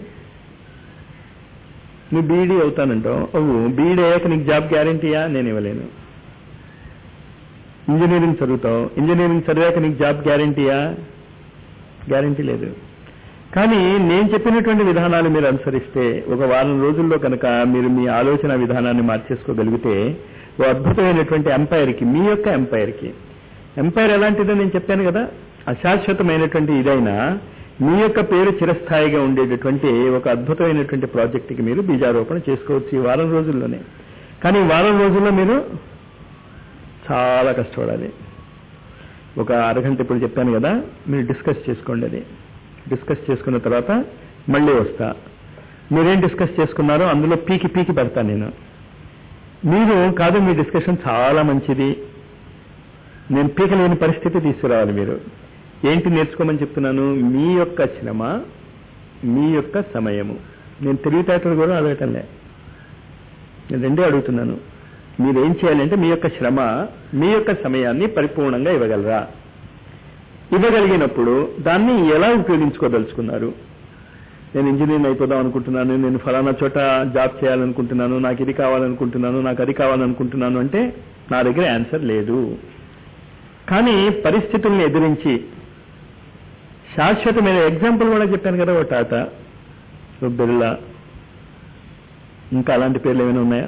నువ్వు బీఈడీ అవుతానంటావు అవు బీఈడీ అయ్యాక నీకు జాబ్ గ్యారంటీయా నేను ఇవ్వలేను ఇంజనీరింగ్ చదువుతావు ఇంజనీరింగ్ చదివాక నీకు జాబ్ గ్యారంటీయా గ్యారంటీ లేదు కానీ నేను చెప్పినటువంటి విధానాలు మీరు అనుసరిస్తే ఒక వారం రోజుల్లో కనుక మీరు మీ ఆలోచన విధానాన్ని మార్చేసుకోగలిగితే ఓ అద్భుతమైనటువంటి ఎంపైర్కి మీ యొక్క ఎంపైర్కి ఎంపైర్ ఎలాంటిదో నేను చెప్పాను కదా అశాశ్వతమైనటువంటి ఇదైనా మీ యొక్క పేరు చిరస్థాయిగా ఉండేటటువంటి ఒక అద్భుతమైనటువంటి ప్రాజెక్టుకి మీరు బీజారోపణ చేసుకోవచ్చు ఈ వారం రోజుల్లోనే కానీ ఈ వారం రోజుల్లో మీరు చాలా కష్టపడాలి ఒక అరగంట ఇప్పుడు చెప్పాను కదా మీరు డిస్కస్ చేసుకోండి అది డిస్కస్ చేసుకున్న తర్వాత మళ్ళీ వస్తా మీరేం డిస్కస్ చేసుకున్నారో అందులో పీకి పీకి పెడతాను నేను మీరు కాదు మీ డిస్కషన్ చాలా మంచిది నేను పీకలేని పరిస్థితి తీసుకురావాలి మీరు ఏంటి నేర్చుకోమని చెప్తున్నాను మీ యొక్క శ్రమ మీ యొక్క సమయము నేను తెలివితేటలు కూడా అడగటంలే నేను రెండే అడుగుతున్నాను మీరేం చేయాలంటే మీ యొక్క శ్రమ మీ యొక్క సమయాన్ని పరిపూర్ణంగా ఇవ్వగలరా ఇవ్వగలిగినప్పుడు దాన్ని ఎలా ఉపయోగించుకోదలుచుకున్నారు నేను ఇంజనీర్ అయిపోదాం అనుకుంటున్నాను నేను ఫలానా చోట జాబ్ చేయాలనుకుంటున్నాను నాకు ఇది కావాలనుకుంటున్నాను నాకు అది కావాలనుకుంటున్నాను అంటే నా దగ్గర ఆన్సర్ లేదు కానీ పరిస్థితుల్ని ఎదిరించి శాశ్వతమైన ఎగ్జాంపుల్ కూడా చెప్పాను కదా ఓ టాటా ఓ బిర్లా ఇంకా అలాంటి పేర్లు ఏమైనా ఉన్నాయా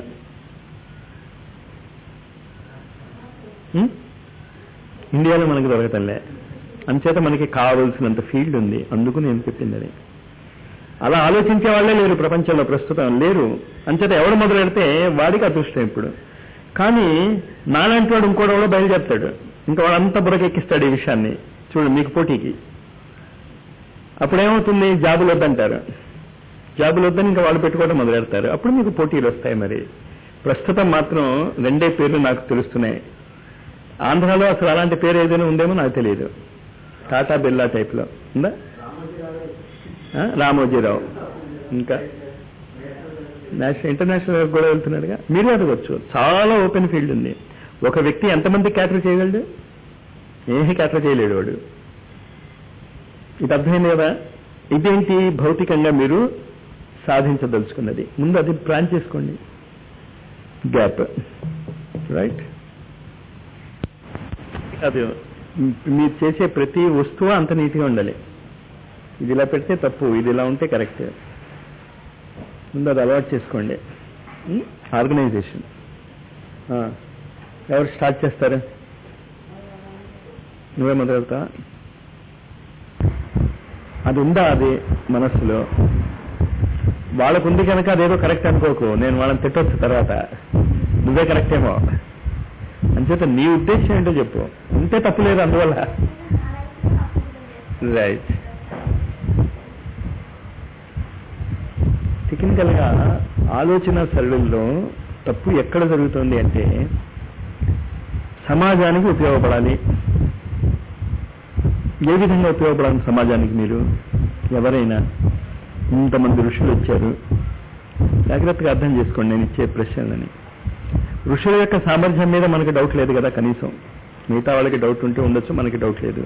ఉం? ఇండియాలో మనకి దొరకటంలే అంచేత మనకి కావలసినంత ఫీల్డ్ ఉంది అందుకు నేను చెప్పింది అది అలా ఆలోచించే వాళ్ళే లేరు ప్రపంచంలో ప్రస్తుతం లేరు అంచేత ఎవడు మొదలు పెడితే వాడికి అదృష్టం ఇప్పుడు కానీ నాలాంటి వాడు ఇంకోటి కూడా బయలుదేరుతాడు ఇంకా వాడంతా బురకెక్కిస్తాడు ఈ విషయాన్ని చూడు మీకు పోటీకి అప్పుడేమవుతుంది జాబులు వద్దంటారు జాబులు వద్దని ఇంకా వాళ్ళు పెట్టుకోవడం మొదలు పెడతారు అప్పుడు మీకు పోటీలు వస్తాయి మరి ప్రస్తుతం మాత్రం రెండే పేర్లు నాకు తెలుస్తున్నాయి ఆంధ్రాలో అసలు అలాంటి పేరు ఏదైనా ఉందేమో నాకు తెలియదు టాటా బిర్లా టైప్లో ఉందా ఆ, రామోజీరావు ఇంకా నేషనల్ ఇంటర్నేషనల్ కూడా వెళ్తున్నాడుగా మీరు అడగచ్చు చాలా ఓపెన్ ఫీల్డ్ ఉంది ఒక వ్యక్తి ఎంతమంది క్యాటర్ చేయగలడు ఏమీ క్యాటర్ చేయలేడు వాడు ఇది అర్థమైంది కదా ఇదేంటి భౌతికంగా మీరు సాధించదలుచుకున్నది ముందు అది ప్లాన్ చేసుకోండి గ్యాప్ రైట్ అది మీరు చేసే ప్రతి వస్తువు అంత నీట్గా ఉండాలి ఇది ఇలా పెడితే తప్పు ఇది ఇలా ఉంటే కరెక్ట్ ముందు అది అలవాటు చేసుకోండి ఆర్గనైజేషన్ ఎవరు స్టార్ట్ చేస్తారు నువ్వే మొదలెడతా అది ఉందా అది మనస్సులో వాళ్ళకుంది కనుక అదేదో కరెక్ట్ అనుకోకు నేను వాళ్ళని తిట్టొచ్చు తర్వాత నువ్వే కరెక్ట్ ఏమో అంచేత నీ ఉద్దేశం ఏంటో చెప్పు ఉంటే తప్పు లేదు అందువల్ల రైట్ టెక్నికల్ గా ఆలోచన సరళుల్లో తప్పు ఎక్కడ జరుగుతుంది అంటే సమాజానికి ఉపయోగపడాలి ఏ విధంగా ఉపయోగపడాలి సమాజానికి మీరు ఎవరైనా ఇంతమంది ఋషులు వచ్చారు జాగ్రత్తగా అర్థం చేసుకోండి నేను ఇచ్చే ప్రశ్నలని ఋషుల యొక్క సామర్థ్యం మీద మనకి డౌట్ లేదు కదా కనీసం మిగతా వాళ్ళకి డౌట్ ఉంటే ఉండొచ్చు మనకి డౌట్ లేదు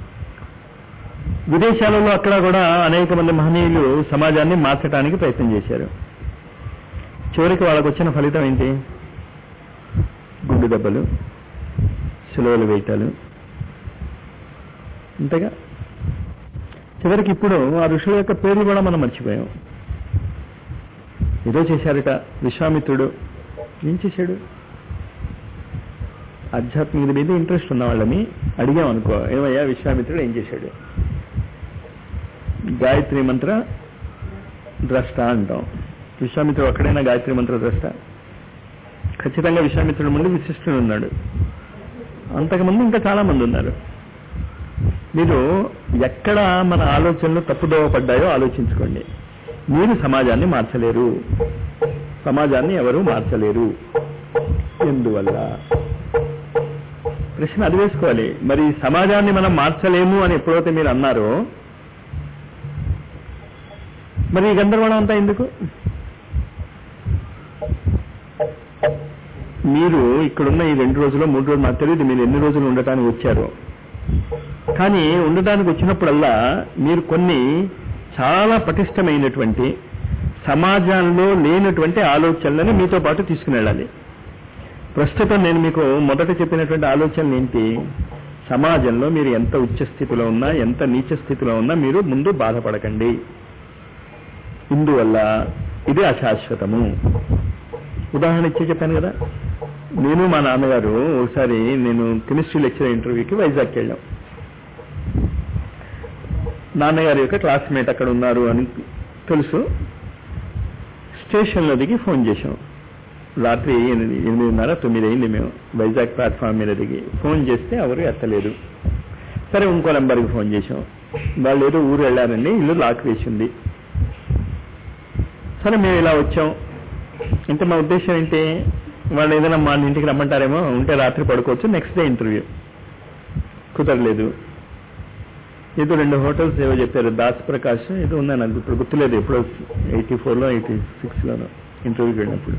విదేశాలలో అక్కడ కూడా అనేక మంది మహనీయులు సమాజాన్ని మార్చడానికి ప్రయత్నం చేశారు చివరికి వాళ్ళకు వచ్చిన ఫలితం ఏంటి గుండు దెబ్బలు సులువలు వేయటాలు అంతేగా చివరికి ఇప్పుడు ఆ ఋషుల యొక్క పేర్లు కూడా మనం మర్చిపోయాం ఏదో చేశారట విశ్వామిత్రుడు ఏం చేశాడు ఆధ్యాత్మికత మీద ఇంట్రెస్ట్ ఉన్న వాళ్ళని అడిగాం అనుకో ఏమయ్యా విశ్వామిత్రుడు ఏం చేశాడు గాయత్రి మంత్ర ద్రష్ట అంటాం విశ్వామిత్రుడు ఒక్కడైనా గాయత్రి మంత్ర ద్రష్ట ఖచ్చితంగా విశ్వామిత్రుడు ముందు విశిష్టుడు ఉన్నాడు అంతకుముందు ఇంకా చాలా మంది ఉన్నారు మీరు ఎక్కడ మన ఆలోచనలు తప్పుదోవ పడ్డాయో ఆలోచించుకోండి మీరు సమాజాన్ని మార్చలేరు సమాజాన్ని ఎవరు మార్చలేరు ఎందువల్ల ప్రశ్న అది వేసుకోవాలి మరి సమాజాన్ని మనం మార్చలేము అని ఎప్పుడైతే మీరు అన్నారో మరి ఈ గందరగోళం అంతా ఎందుకు మీరు ఇక్కడున్న ఈ రెండు రోజులు మూడు రోజులు నాకు తెలియదు మీరు ఎన్ని రోజులు ఉండటానికి వచ్చారో కానీ ఉండటానికి వచ్చినప్పుడల్లా మీరు కొన్ని చాలా పటిష్టమైనటువంటి సమాజంలో లేనటువంటి ఆలోచనలను మీతో పాటు తీసుకుని వెళ్ళాలి ప్రస్తుతం నేను మీకు మొదట చెప్పినటువంటి ఆలోచనలు ఏంటి సమాజంలో మీరు ఎంత ఉచ్చ స్థితిలో ఉన్నా ఎంత నీచ స్థితిలో ఉన్నా మీరు ముందు బాధపడకండి ఇందువల్ల ఇది అశాశ్వతము ఉదాహరణ ఇచ్చి చెప్పాను కదా నేను మా నాన్నగారు ఒకసారి నేను కెమిస్ట్రీ లెక్చర్ ఇంటర్వ్యూకి వైజాగ్కి వెళ్ళాం నాన్నగారి యొక్క క్లాస్మేట్ అక్కడ ఉన్నారు అని తెలుసు స్టేషన్లో దిగి ఫోన్ చేశాం రాత్రి ఎనిమిది ఎనిమిదిన్నర తొమ్మిది అయింది మేము వైజాగ్ ప్లాట్ఫామ్ మీద దిగి ఫోన్ చేస్తే ఎవరు ఎత్తలేదు సరే ఇంకో నెంబర్కి ఫోన్ చేశాం వాళ్ళు ఏదో ఊరు వెళ్ళారండి ఇల్లు లాక్ వేసింది సరే మేము ఇలా వచ్చాం అంటే మా ఉద్దేశం ఏంటి వాళ్ళు ఏదైనా మా ఇంటికి రమ్మంటారేమో ఉంటే రాత్రి పడుకోవచ్చు నెక్స్ట్ డే ఇంటర్వ్యూ కుదరలేదు ఏదో రెండు హోటల్స్ ఏవో చెప్పారు దాస్ ప్రకాష్ ఏదో ఉందా నాకు ఇప్పుడు గుర్తులేదు ఎప్పుడో ఎయిటీ ఫోర్లో ఎయిటీ సిక్స్లోనో ఇంటర్వ్యూకి వెళ్ళినప్పుడు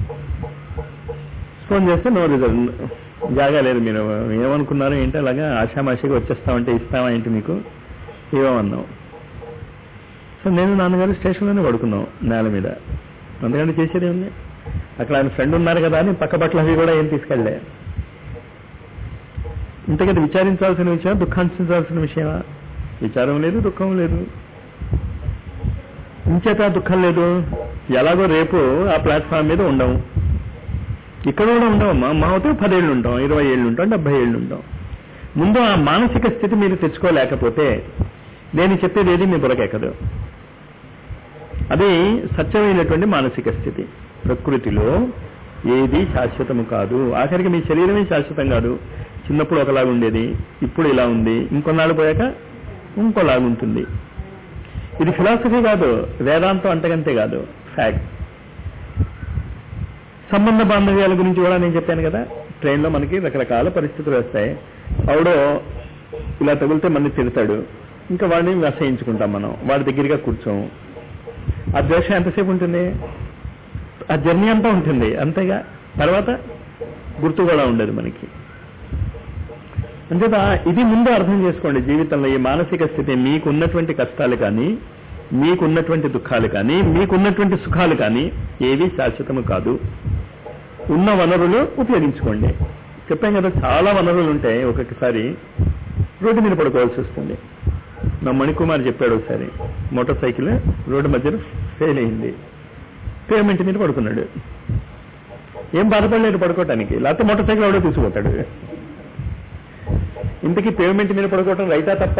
ఫోన్ చేస్తే నో రిజల్ట్ జాగాలేదు మీరు ఏమనుకున్నారు ఏంటి అలాగా ఆషామాషిగా వచ్చేస్తామంటే ఇస్తామా ఏంటి మీకు ఏమన్నాం సో నేను నాన్నగారు స్టేషన్లోనే పడుకున్నాం నేల మీద అందుకని చేసేది ఉంది అక్కడ ఆయన ఫ్రెండ్ ఉన్నారు కదా అని పక్క బట్టలు అవి కూడా ఏం తీసుకెళ్ళలే ఇంతకది విచారించాల్సిన విషయం దుఃఖాంశించాల్సిన విషయమా విచారం లేదు దుఃఖం లేదు ఇంచేత దుఃఖం లేదు ఎలాగో రేపు ఆ ప్లాట్ఫామ్ మీద ఉండము ఇక్కడ కూడా ఉండవమ్మా మా అవుతే పదేళ్ళు ఉంటాం ఇరవై ఏళ్ళు ఉంటాం డెబ్బై ఏళ్ళు ఉంటాం ముందు ఆ మానసిక స్థితి మీరు తెచ్చుకోలేకపోతే నేను చెప్పేది ఏది మీ బురకెక్కదు అది సత్యమైనటువంటి మానసిక స్థితి ప్రకృతిలో ఏది శాశ్వతము కాదు ఆఖరికి మీ శరీరమే శాశ్వతం కాదు చిన్నప్పుడు ఒకలాగా ఉండేది ఇప్పుడు ఇలా ఉంది ఇంకొన్నాళ్ళు పోయాక ఇంకోలాగా ఉంటుంది ఇది ఫిలాసఫీ కాదు వేదాంతం అంతకంతే కాదు ఫ్యాక్ట్ సంబంధ బాంధవ్యాల గురించి కూడా నేను చెప్పాను కదా ట్రైన్లో మనకి రకరకాల పరిస్థితులు వస్తాయి ఆవిడో ఇలా తగిలితే మనని తిడతాడు ఇంకా వాడిని అసహించుకుంటాం మనం వాడి దగ్గరగా కూర్చోము ఆ ద్వేషం ఎంతసేపు ఉంటుంది ఆ జర్నీ అంతా ఉంటుంది అంతేగా తర్వాత గుర్తు కూడా ఉండదు మనకి అంచేత ఇది ముందు అర్థం చేసుకోండి జీవితంలో ఈ మానసిక స్థితి మీకున్నటువంటి కష్టాలు కానీ మీకున్నటువంటి దుఃఖాలు కానీ మీకున్నటువంటి సుఖాలు కానీ ఏవి శాశ్వతము కాదు ఉన్న వనరులు ఉపయోగించుకోండి చెప్పాం కదా చాలా వనరులు ఉంటాయి ఒక్కొక్కసారి రోడ్డు మీద పడుకోవాల్సి వస్తుంది నా మణికుమార్ చెప్పాడు ఒకసారి మోటార్ సైకిల్ రోడ్డు మధ్యలో ఫెయిల్ అయింది పేమెంట్ మీద పడుకున్నాడు ఏం బాధపడలేడు పడుకోవటానికి లేకపోతే మోటార్ సైకిల్ ఎవడో తీసుకుంటాడు ఇంతకీ పేమెంట్ మీద పడుకోవటం రైతా తప్ప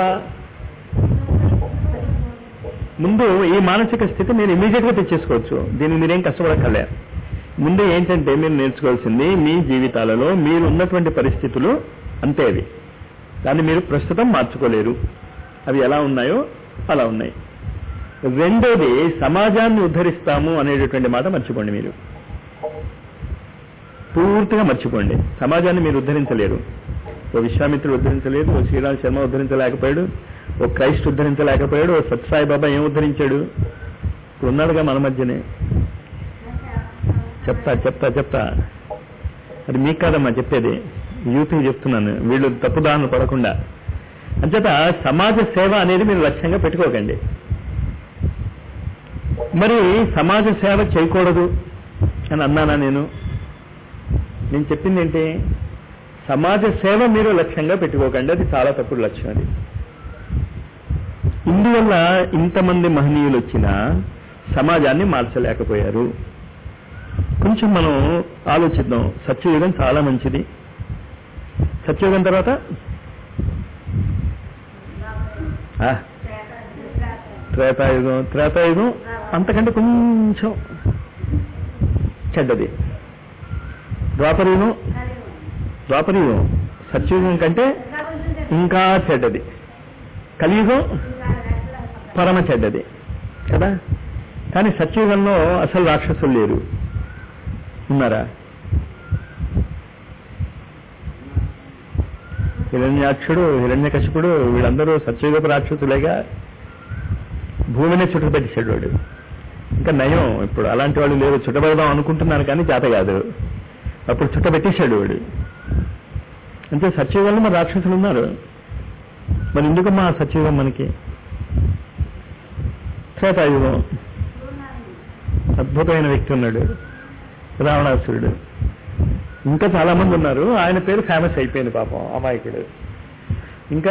ముందు ఈ మానసిక స్థితి మీరు ఇమీడియట్ గా తెచ్చేసుకోవచ్చు దీన్ని మీరేం కష్టపడక్కర్లే ముందు ఏంటంటే మీరు నేర్చుకోవాల్సింది మీ జీవితాలలో మీరు ఉన్నటువంటి పరిస్థితులు అంతే అవి దాన్ని మీరు ప్రస్తుతం మార్చుకోలేరు అవి ఎలా ఉన్నాయో అలా ఉన్నాయి రెండోది సమాజాన్ని ఉద్ధరిస్తాము అనేటటువంటి మాట మర్చిపోండి మీరు పూర్తిగా మర్చిపోండి సమాజాన్ని మీరు ఉద్ధరించలేరు ఓ విశ్వామిత్రుడు ఉద్ధరించలేదు ఓ శ్రీరామ్ శర్మ ఉద్ధరించలేకపోయాడు ఓ క్రైస్ట్ ఉద్ధరించలేకపోయాడు ఓ సత్సాయి బాబా ఏం ఉద్ధరించాడు ఇప్పుడు ఉన్నాడుగా మన మధ్యనే చెప్తా చెప్తా చెప్తా అది మీకు కాదమ్మా చెప్పేది యూత్కి చెప్తున్నాను వీళ్ళు తప్పుదారులు పడకుండా అంచేత సమాజ సేవ అనేది మీరు లక్ష్యంగా పెట్టుకోకండి మరి సమాజ సేవ చేయకూడదు అని అన్నానా నేను నేను చెప్పింది ఏంటి సమాజ సేవ మీరు లక్ష్యంగా పెట్టుకోకండి అది చాలా తప్పుడు లక్ష్యం అది ఇందువల్ల ఇంతమంది మహనీయులు వచ్చినా సమాజాన్ని మార్చలేకపోయారు కొంచెం మనం ఆలోచిద్దాం సత్యయుగం చాలా మంచిది సత్యయుగం తర్వాత ఆ, త్రేతాయుగం త్రేతాయుగం అంతకంటే కొంచెం చెడ్డది ద్వాపరయుగం ద్వాపరయుగం సత్యయుగం కంటే ఇంకా చెడ్డది కలియుగం పరమ చెడ్డది కదా కానీ సత్యయుగంలో అసలు రాక్షసులు లేరు ఉన్నారా హిరణ్యాక్షుడు హిరణ్యకశిపుడు వీళ్ళందరూ సత్యయుగపు రాక్షసులేగా భూమిని చుట్టుపెట్టేసాడు వాడు ఇంకా నయం ఇప్పుడు అలాంటి వాళ్ళు లేరు చుట్టబెడదాం అనుకుంటున్నాను కానీ చేత కాదు అప్పుడు చుట్టబెట్టేశాడు వాడు అంటే సత్యయుగంలో మరి రాక్షసులు ఉన్నారు మరి ఎందుకమ్మా ఆ సత్యయుగం మనకి త్రేతాయుగం అద్భుతమైన వ్యక్తి ఉన్నాడు రావణాసురుడు ఇంకా చాలా మంది ఉన్నారు ఆయన పేరు ఫేమస్ అయిపోయింది పాపం అమాయకుడు ఇంకా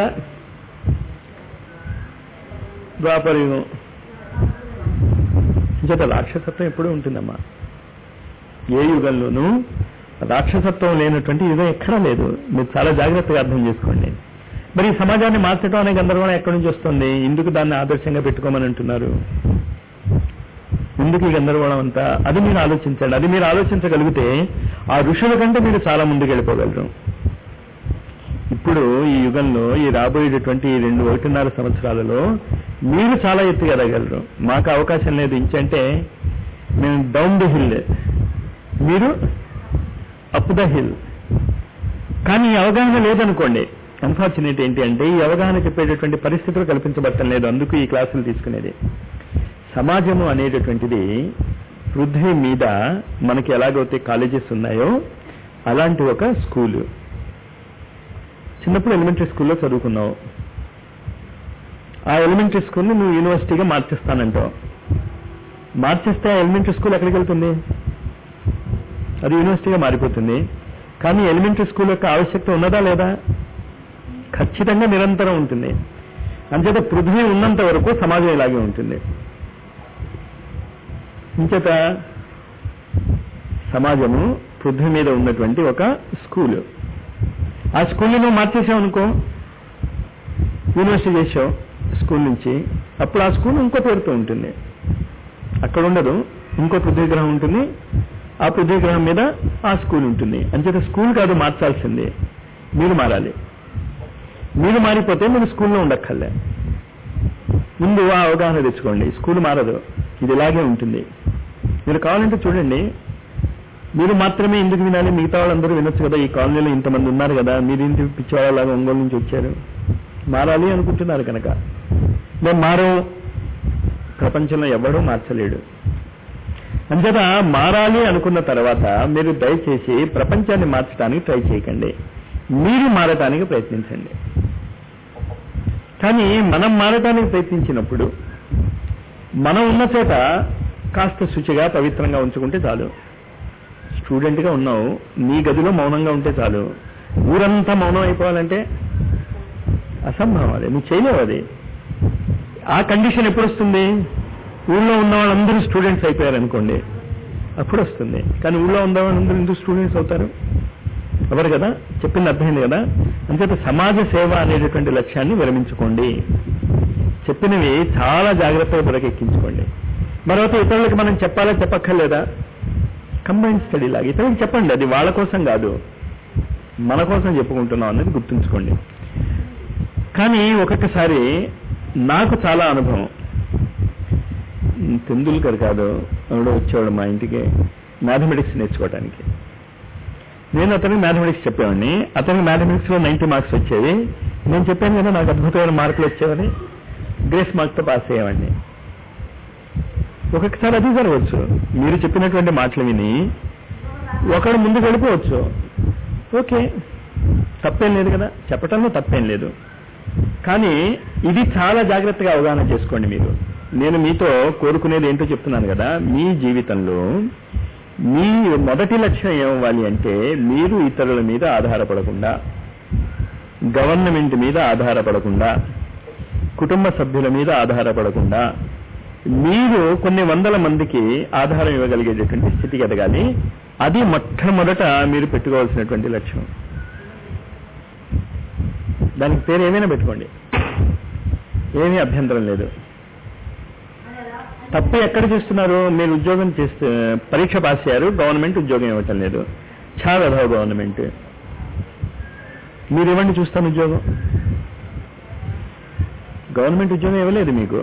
ద్వాపరయుగం ఇంచేత రాక్షసత్వం ఎప్పుడూ ఉంటుందమ్మా ఏ యుగంలోనూ రాక్షసత్వం లేనటువంటి యుగం ఎక్కడా లేదు మీరు చాలా జాగ్రత్తగా అర్థం చేసుకోండి మరి ఈ సమాజాన్ని మార్చడం అనే గందరగోళం ఎక్కడి నుంచి వస్తుంది ఎందుకు దాన్ని ఆదర్శంగా పెట్టుకోమని అంటున్నారు ఎందుకు ఈ గందరగోళం అంతా అది మీరు ఆలోచించండి అది మీరు ఆలోచించగలిగితే ఆ ఋషుల కంటే మీరు చాలా ముందుకు వెళ్ళిపోగలరు ఇప్పుడు ఈ యుగంలో ఈ రాబోయేటటువంటి ఈ రెండు ఒకటిన్నర సంవత్సరాలలో మీరు చాలా ఎత్తుగా ఎదగలరు మాకు అవకాశం లేదు ఇంచంటే మేము డౌన్ ది హిల్ మీరు అప్ ద హిల్ కానీ ఈ అవగాహన లేదనుకోండి అన్ఫార్చునేట్ ఏంటి అంటే ఈ అవగాహన చెప్పేటటువంటి పరిస్థితులు కల్పించబట్టం లేదు అందుకు ఈ క్లాసులు తీసుకునేది సమాజము అనేటటువంటిది పృథ్వీ మీద మనకి ఎలాగైతే కాలేజెస్ ఉన్నాయో అలాంటి ఒక స్కూలు చిన్నప్పుడు ఎలిమెంటరీ స్కూల్లో చదువుకున్నావు ఆ ఎలిమెంటరీ స్కూల్ని నువ్వు యూనివర్సిటీగా మార్చేస్తానంటావు మార్చేస్తే ఆ ఎలిమెంటరీ స్కూల్ ఎక్కడికి వెళ్తుంది అది యూనివర్సిటీగా మారిపోతుంది కానీ ఎలిమెంటరీ స్కూల్ యొక్క ఆవశ్యకత ఉన్నదా లేదా ఖచ్చితంగా నిరంతరం ఉంటుంది అంచేత పృథ్వీ ఉన్నంత వరకు సమాజం ఇలాగే ఉంటుంది ఇంచేత సమాజము పృథ్వీ మీద ఉన్నటువంటి ఒక స్కూలు ఆ స్కూల్ని నువ్వు మార్చేసావు అనుకో యూనివర్సిటీ చేసావు స్కూల్ నుంచి అప్పుడు ఆ స్కూల్ ఇంకో పేరుతో ఉంటుంది అక్కడ ఉండదు ఇంకో పృథ్వీ గ్రహం ఉంటుంది ఆ పృథ్వీ గ్రహం మీద ఆ స్కూల్ ఉంటుంది అంచేత స్కూల్ కాదు మార్చాల్సింది మీరు మారాలి మీరు మారిపోతే మీరు స్కూల్లో ఉండక్కర్లే ముందు ఆ అవగాహన తెచ్చుకోండి స్కూల్ మారదు ఇది ఇలాగే ఉంటుంది మీరు కావాలంటే చూడండి మీరు మాత్రమే ఎందుకు వినాలి మిగతా వాళ్ళందరూ వినొచ్చు కదా ఈ కాలనీలో ఇంతమంది ఉన్నారు కదా మీరు ఇంటి పిచ్చివాళ్ళలాగా ఒంగోలు నుంచి వచ్చారు మారాలి అనుకుంటున్నారు కనుక మేము మారు ప్రపంచంలో ఎవడూ మార్చలేడు అంచేత మారాలి అనుకున్న తర్వాత మీరు దయచేసి ప్రపంచాన్ని మార్చడానికి ట్రై చేయకండి మీరు మారటానికి ప్రయత్నించండి కానీ మనం మారటానికి ప్రయత్నించినప్పుడు మనం ఉన్న చోట కాస్త శుచిగా పవిత్రంగా ఉంచుకుంటే చాలు స్టూడెంట్గా ఉన్నావు నీ గదిలో మౌనంగా ఉంటే చాలు ఊరంతా మౌనం అయిపోవాలంటే అసంభవం అది నువ్వు చేయలేవు అది ఆ కండిషన్ ఎప్పుడు వస్తుంది ఊళ్ళో ఉన్న వాళ్ళందరూ స్టూడెంట్స్ అయిపోయారు అనుకోండి అప్పుడు వస్తుంది కానీ ఊళ్ళో ఉందామని అందరూ ఎందుకు స్టూడెంట్స్ అవుతారు ఎవరు కదా చెప్పింది అర్థమైంది కదా అంచేత సమాజ సేవ అనేటటువంటి లక్ష్యాన్ని విరమించుకోండి చెప్పినవి చాలా జాగ్రత్తగా బురకెక్కించుకోండి మరొక ఇతరులకు మనం చెప్పాలా చెప్పక్కర్లేదా కంబైన్ స్టడీ లాగా ఇతరులకు చెప్పండి అది వాళ్ళ కోసం కాదు మన కోసం చెప్పుకుంటున్నాం అనేది గుర్తుంచుకోండి కానీ ఒక్కొక్కసారి నాకు చాలా అనుభవం తెందుల్కర్ కాదు ఎవడో వచ్చేవాడు మా ఇంటికి మ్యాథమెటిక్స్ నేర్చుకోవడానికి నేను అతనికి మ్యాథమెటిక్స్ చెప్పేవాడిని అతనికి మ్యాథమెటిక్స్ లో నైన్టీ మార్క్స్ వచ్చేవి నేను చెప్పాను కదా నాకు అద్భుతమైన మార్కులు వచ్చేవని గ్రేస్ మార్క్తో పాస్ అయ్యేవాడిని ఒక్కొక్కసారి అది జరగవచ్చు మీరు చెప్పినటువంటి మాటలు విని ఒకడు ముందుకు వెళ్ళిపోవచ్చు ఓకే తప్పేం లేదు కదా చెప్పటంలో తప్పేం లేదు కానీ ఇది చాలా జాగ్రత్తగా అవగాహన చేసుకోండి మీరు నేను మీతో కోరుకునేది ఏంటో చెప్తున్నాను కదా మీ జీవితంలో మీ మొదటి లక్ష్యం ఏమవ్వాలి అంటే మీరు ఇతరుల మీద ఆధారపడకుండా గవర్నమెంట్ మీద ఆధారపడకుండా కుటుంబ సభ్యుల మీద ఆధారపడకుండా మీరు కొన్ని వందల మందికి ఆధారం ఇవ్వగలిగేటటువంటి స్థితికి ఎదగాలి అది మొట్టమొదట మీరు పెట్టుకోవాల్సినటువంటి లక్ష్యం దానికి పేరు ఏమైనా పెట్టుకోండి ఏమీ అభ్యంతరం లేదు తప్పు ఎక్కడ చేస్తున్నారు మీరు ఉద్యోగం చేస్తే పరీక్ష పాస్ అయ్యారు గవర్నమెంట్ ఉద్యోగం ఇవ్వటం లేదు చాలా అధవ గవర్నమెంట్ మీరు ఇవ్వండి చూస్తాను ఉద్యోగం గవర్నమెంట్ ఉద్యోగం ఇవ్వలేదు మీకు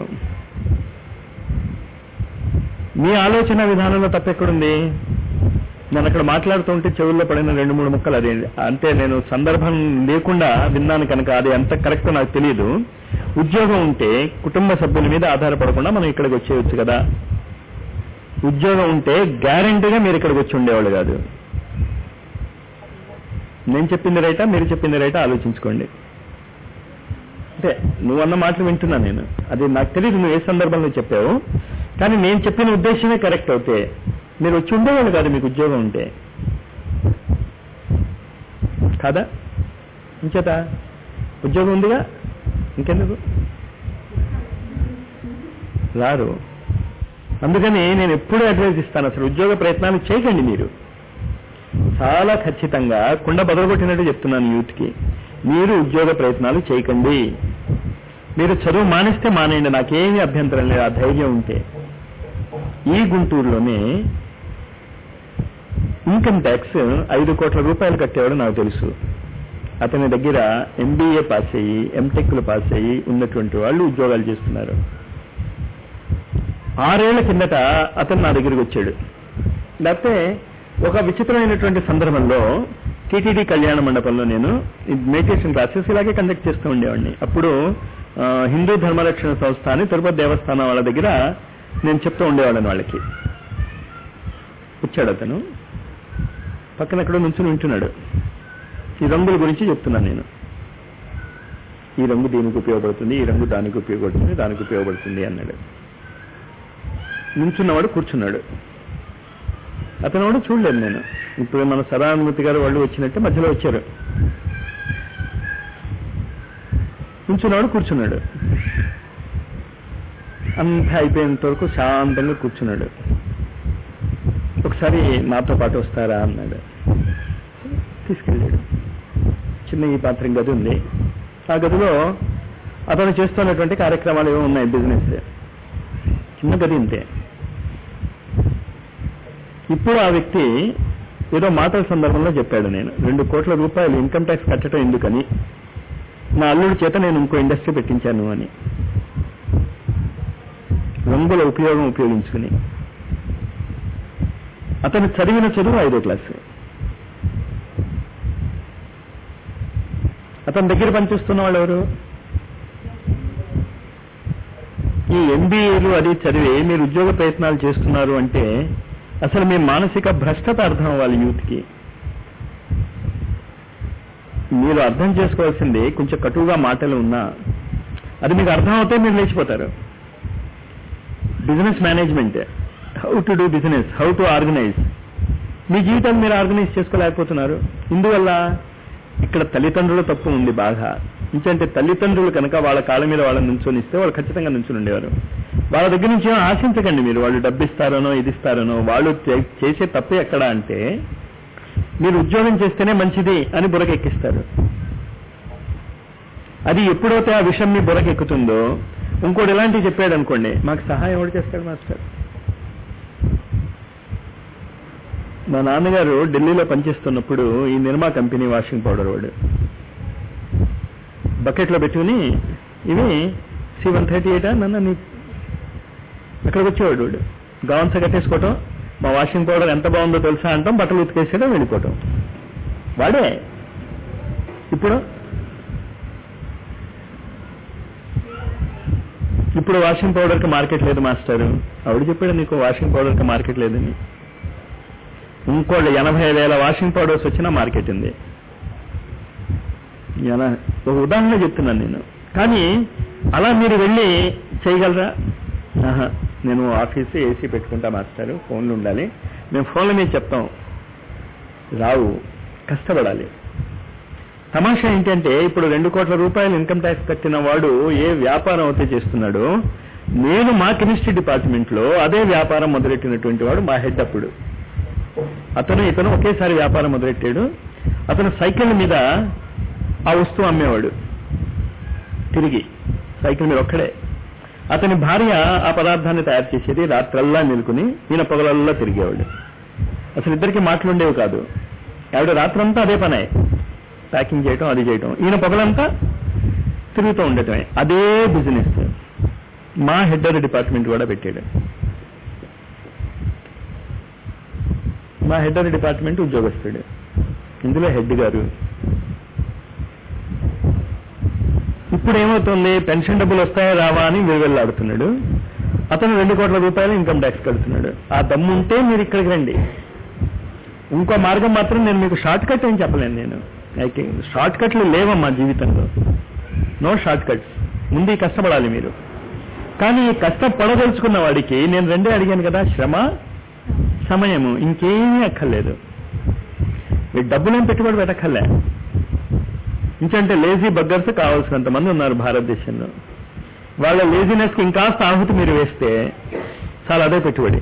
మీ ఆలోచన విధానంలో తప్పెక్కడుంది నేను అక్కడ మాట్లాడుతుంటే చెవుల్లో పడిన రెండు మూడు ముక్కలు అదే అంటే నేను సందర్భం లేకుండా విన్నాను కనుక అది ఎంత కరెక్ట్ నాకు తెలియదు ఉద్యోగం ఉంటే కుటుంబ సభ్యుల మీద ఆధారపడకుండా మనం ఇక్కడికి వచ్చేయచ్చు కదా ఉద్యోగం ఉంటే గ్యారంటీగా మీరు ఇక్కడికి వచ్చి ఉండేవాళ్ళు కాదు నేను చెప్పింది రైటా మీరు చెప్పింది రైటా ఆలోచించుకోండి అంటే నువ్వన్న మాటలు వింటున్నాను నేను అది నాకు తెలియదు నువ్వు ఏ సందర్భంలో చెప్పావు కానీ నేను చెప్పిన ఉద్దేశమే కరెక్ట్ అవుతే మీరు వచ్చి ఉండేవాళ్ళు కాదు మీకు ఉద్యోగం ఉంటే కాదా ఇంచేత ఉద్యోగం ఉందిగా ఇంకెందుకు రారు అందుకని నేను ఎప్పుడూ అడ్వైజ్ ఇస్తాను అసలు ఉద్యోగ ప్రయత్నాలు చేయకండి మీరు చాలా ఖచ్చితంగా కుండ బదలగొట్టినట్టు చెప్తున్నాను యూత్కి మీరు ఉద్యోగ ప్రయత్నాలు చేయకండి మీరు చదువు మానేస్తే మానేయండి నాకేమీ అభ్యంతరం లేదు ఆ ధైర్యం ఉంటే ఈ గుంటూరులోనే ఇన్కమ్ ట్యాక్స్ ఐదు కోట్ల రూపాయలు కట్టేవాడు నాకు తెలుసు అతని దగ్గర ఎంబీఏ పాస్ అయ్యి ఎంటెక్లు పాస్ అయ్యి ఉన్నటువంటి వాళ్ళు ఉద్యోగాలు చేస్తున్నారు ఆరేళ్ల కిందట అతను నా దగ్గరికి వచ్చాడు లేకపోతే ఒక విచిత్రమైనటువంటి సందర్భంలో టీటీడీ కళ్యాణ మండపంలో నేను మెడిటేషన్ క్లాసెస్ ఇలాగే కండక్ట్ చేస్తూ ఉండేవాడిని అప్పుడు ఆ, హిందూ ధర్మరక్షణ సంస్థ అని తిరుపతి దేవస్థానం వాళ్ళ దగ్గర నేను చెప్తూ ఉండేవాళ్ళని వాళ్ళకి వచ్చాడు అతను పక్కన ఎక్కడో నుంచుని వింటున్నాడు ఈ రంగుల గురించి చెప్తున్నాను నేను ఈ రంగు దీనికి ఉపయోగపడుతుంది ఈ రంగు దానికి ఉపయోగపడుతుంది దానికి ఉపయోగపడుతుంది అన్నాడు నించున్నవాడు కూర్చున్నాడు అతను కూడా చూడలేదు నేను ఇప్పుడు మన సదానుమతి గారు వాళ్ళు వచ్చినట్టే మధ్యలో వచ్చారు కూర్చున్నాడు కూర్చున్నాడు అంతా అయిపోయేంత వరకు శాంతంగా కూర్చున్నాడు ఒకసారి నాతో పాటు వస్తారా అన్నాడు తీసుకెళ్ళాడు చిన్న ఈ పాత్ర గది ఉంది ఆ గదిలో అతను చేస్తున్నటువంటి కార్యక్రమాలు ఏవో ఉన్నాయి బిజినెస్ చిన్న గది ఇంతే ఇప్పుడు ఆ వ్యక్తి ఏదో మాటల సందర్భంలో చెప్పాడు నేను రెండు కోట్ల రూపాయలు ఇన్కమ్ ట్యాక్స్ కట్టడం ఎందుకని నా అల్లుడి చేత నేను ఇంకో ఇండస్ట్రీ పెట్టించాను అని రంగుల ఉపయోగం ఉపయోగించుకుని అతను చదివిన చదువు ఐదో క్లాసు అతని దగ్గర పనిచేస్తున్న వాళ్ళు ఎవరు ఈ ఎంబీఏలు అది చదివి మీరు ఉద్యోగ ప్రయత్నాలు చేస్తున్నారు అంటే అసలు మీ మానసిక భ్రష్టత అర్థం అవ్వాలి యూత్కి మీరు అర్థం చేసుకోవాల్సింది కొంచెం కటువుగా మాటలు ఉన్నా అది మీకు అర్థం అవుతే మీరు లేచిపోతారు business management how to do business how to organise మీ జీవితాన్ని మీరు ఆర్గనైజ్ చేసుకోలేకపోతున్నారు ఇందువల్ల ఇక్కడ తల్లిదండ్రుల తప్పు ఉంది బాగా ఇంకంటే తల్లిదండ్రులు కనుక వాళ్ళ కాళ్ళ మీద వాళ్ళని నుంచొని ఇస్తే వాళ్ళు ఖచ్చితంగా నుంచుని ఉండేవారు వాళ్ళ దగ్గర నుంచి ఏం ఆశించకండి మీరు వాళ్ళు డబ్బు ఇస్తారనో ఇది ఇస్తారనో వాళ్ళు చే- చేసే తప్పు ఎక్కడ అంటే మీరు ఉద్యోగం చేస్తేనే మంచిది అని బురకెక్కిస్తారు అది ఎప్పుడైతే ఆ విషయం మీ బురకెక్కుతుందో ఇంకోటి ఇలాంటివి చెప్పాడు అనుకోండి మాకు సహాయం ఎవడు చేస్తాడు మాస్టర్ మా నాన్నగారు ఢిల్లీలో పనిచేస్తున్నప్పుడు ఈ నిర్మా కంపెనీ వాషింగ్ పౌడర్ వాడు బకెట్లో పెట్టుకుని ఇవి సి వన్ థర్టీ ఎయిటా నన్ను నీ అక్కడికి వచ్చేవాడు వాడు గవన్స కట్టేసుకోవటం మా వాషింగ్ పౌడర్ ఎంత బాగుందో తెలుసా అంటాం బట్టలు ఉతికేసేయడం వెళ్ళిపోవటం వాడే ఇప్పుడు ఇప్పుడు వాషింగ్ పౌడర్కి మార్కెట్ లేదు మాస్టారు ఆవిడ చెప్పాడు నీకు వాషింగ్ పౌడర్కి మార్కెట్ లేదని ఇంకోళ్ళు ఎనభై వేల వాషింగ్ పౌడర్స్ వచ్చినా మార్కెట్ ఉంది ఎన- ఒక ఉదాహరణ చెప్తున్నాను నేను కానీ అలా మీరు వెళ్ళి చేయగలరా ఆహా, నేను ఆఫీస్ ఏసీ పెట్టుకుంటా మాస్టారు ఫోన్లు ఉండాలి మేము ఫోన్ల మీద చెప్తాం రావు కష్టపడాలి తమాషా ఏంటంటే ఇప్పుడు రెండు కోట్ల రూపాయలు ఇన్కమ్ ట్యాక్స్ కట్టిన వాడు ఏ వ్యాపారం అయితే చేస్తున్నాడో నేను మా కెమిస్ట్రీ డిపార్ట్మెంట్ లో అదే వ్యాపారం మొదలెట్టినటువంటి వాడు మా హెడ్ అప్పుడు అతను ఇతను ఒకేసారి వ్యాపారం మొదలెట్టాడు అతను సైకిల్ మీద ఆ వస్తువు అమ్మేవాడు తిరిగి సైకిల్ మీద ఒక్కడే అతని భార్య ఆ పదార్థాన్ని తయారు చేసేది రాత్రల్లా నిలుకుని ఈయన పొగలల్లా తిరిగేవాడు అసలు ఇద్దరికి మాటలుండేవి కాదు ఆవిడ రాత్రంతా అదే పనే ప్యాకింగ్ చేయటం అది చేయటం ఈయన పొగలంతా తిరుగుతూ ఉండటమే అదే బిజినెస్ మా హెడ్ డిపార్ట్మెంట్ కూడా పెట్టాడు మా హెడ్ డిపార్ట్మెంట్ ఉద్యోగస్తుడు ఇందులో హెడ్ గారు ఇప్పుడు ఏమవుతుంది పెన్షన్ డబ్బులు వస్తాయా రావా అని విలువెల్లాడుతున్నాడు అతను రెండు కోట్ల రూపాయలు ఇన్కమ్ ట్యాక్స్ కడుతున్నాడు ఆ దమ్ము ఉంటే మీరు ఇక్కడికి రండి ఇంకో మార్గం మాత్రం నేను మీకు షార్ట్ కట్ ఏం చెప్పలేను నేను అయితే షార్ట్ కట్లు లేవమ్మా జీవితంలో నో షార్ట్ కట్స్ ముందు ఈ కష్టపడాలి మీరు కానీ ఈ కష్టపడదలుచుకున్న వాడికి నేను రెండే అడిగాను కదా శ్రమ సమయము ఇంకేమీ అక్కర్లేదు మీరు డబ్బులేం పెట్టుబడి పెట్టక్కర్లే ఇంకంటే లేజీ బగ్గర్స్ కావాల్సినంత మంది ఉన్నారు భారతదేశంలో వాళ్ళ లేజినెస్ కి ఇంకాస్త ఆహుతి మీరు వేస్తే చాలా అదే పెట్టుబడి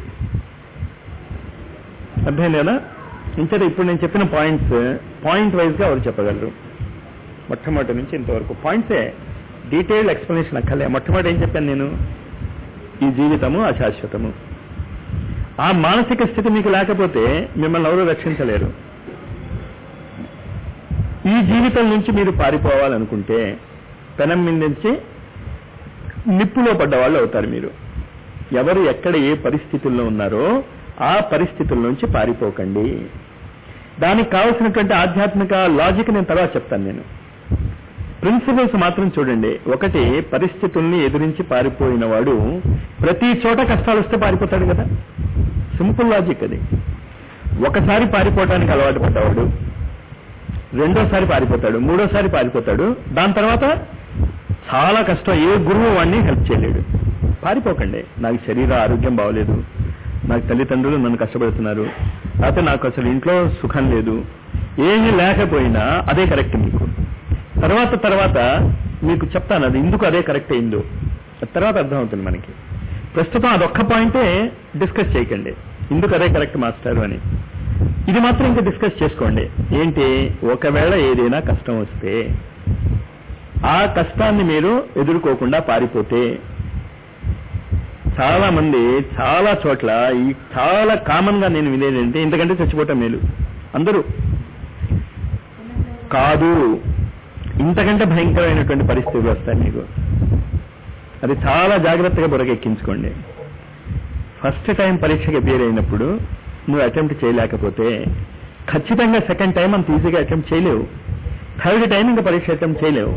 అర్థమైంది కదా ఇంతటి ఇప్పుడు నేను చెప్పిన పాయింట్స్ పాయింట్ వైజ్ గా ఎవరు చెప్పగలరు మొట్టమొదటి నుంచి ఇంతవరకు పాయింట్సే డీటెయిల్డ్ ఎక్స్ప్లెనేషన్ అక్కర్లే మొట్టమొదటి ఏం చెప్పాను నేను ఈ జీవితము అశాశ్వతము ఆ మానసిక స్థితి మీకు లేకపోతే మిమ్మల్ని ఎవరు రక్షించలేరు ఈ జీవితం నుంచి మీరు పారిపోవాలనుకుంటే పెనం మీద నుంచి నిప్పులో పడ్డవాళ్ళు అవుతారు మీరు ఎవరు ఎక్కడ ఏ పరిస్థితుల్లో ఉన్నారో ఆ పరిస్థితుల నుంచి పారిపోకండి దానికి కావలసినటువంటి ఆధ్యాత్మిక లాజిక్ నేను తర్వాత చెప్తాను నేను ప్రిన్సిపల్స్ మాత్రం చూడండి ఒకటి పరిస్థితుల్ని ఎదిరించి పారిపోయిన వాడు ప్రతి చోట కష్టాలు వస్తే పారిపోతాడు కదా సింపుల్ లాజిక్ అది ఒకసారి పారిపోవటానికి అలవాటు పడ్డవాడు రెండోసారి పారిపోతాడు మూడోసారి పారిపోతాడు దాని తర్వాత చాలా కష్టం ఏ గురువు వాడిని హెల్ప్ చేయలేడు పారిపోకండి నాకు శరీర ఆరోగ్యం బాగోలేదు నాకు తల్లిదండ్రులు నన్ను కష్టపడుతున్నారు లేకపోతే నాకు అసలు ఇంట్లో సుఖం లేదు ఏమీ లేకపోయినా అదే కరెక్ట్ మీకు తర్వాత తర్వాత మీకు చెప్తాను అది ఎందుకు అదే కరెక్ట్ అయిందో తర్వాత అర్థమవుతుంది మనకి ప్రస్తుతం అదొక్క పాయింటే డిస్కస్ చేయకండి ఎందుకు అదే కరెక్ట్ మాస్టర్ అని ఇది మాత్రం ఇంకా డిస్కస్ చేసుకోండి ఏంటి ఒకవేళ ఏదైనా కష్టం వస్తే ఆ కష్టాన్ని మీరు ఎదుర్కోకుండా పారిపోతే చాలా మంది చాలా చోట్ల ఈ చాలా కామన్ గా నేను వినేది ఏంటి ఇంతకంటే చచ్చిపోవటం మేలు అందరూ కాదు ఇంతకంటే భయంకరమైనటువంటి పరిస్థితులు వస్తాయి మీకు అది చాలా జాగ్రత్తగా బురకెక్కించుకోండి ఫస్ట్ టైం పరీక్షకి అపియర్ అయినప్పుడు నువ్వు అటెంప్ట్ చేయలేకపోతే ఖచ్చితంగా సెకండ్ టైం అంత ఈజీగా అటెంప్ట్ చేయలేవు థర్డ్ టైం ఇంకా పరీక్ష అటెంప్ట్ చేయలేవు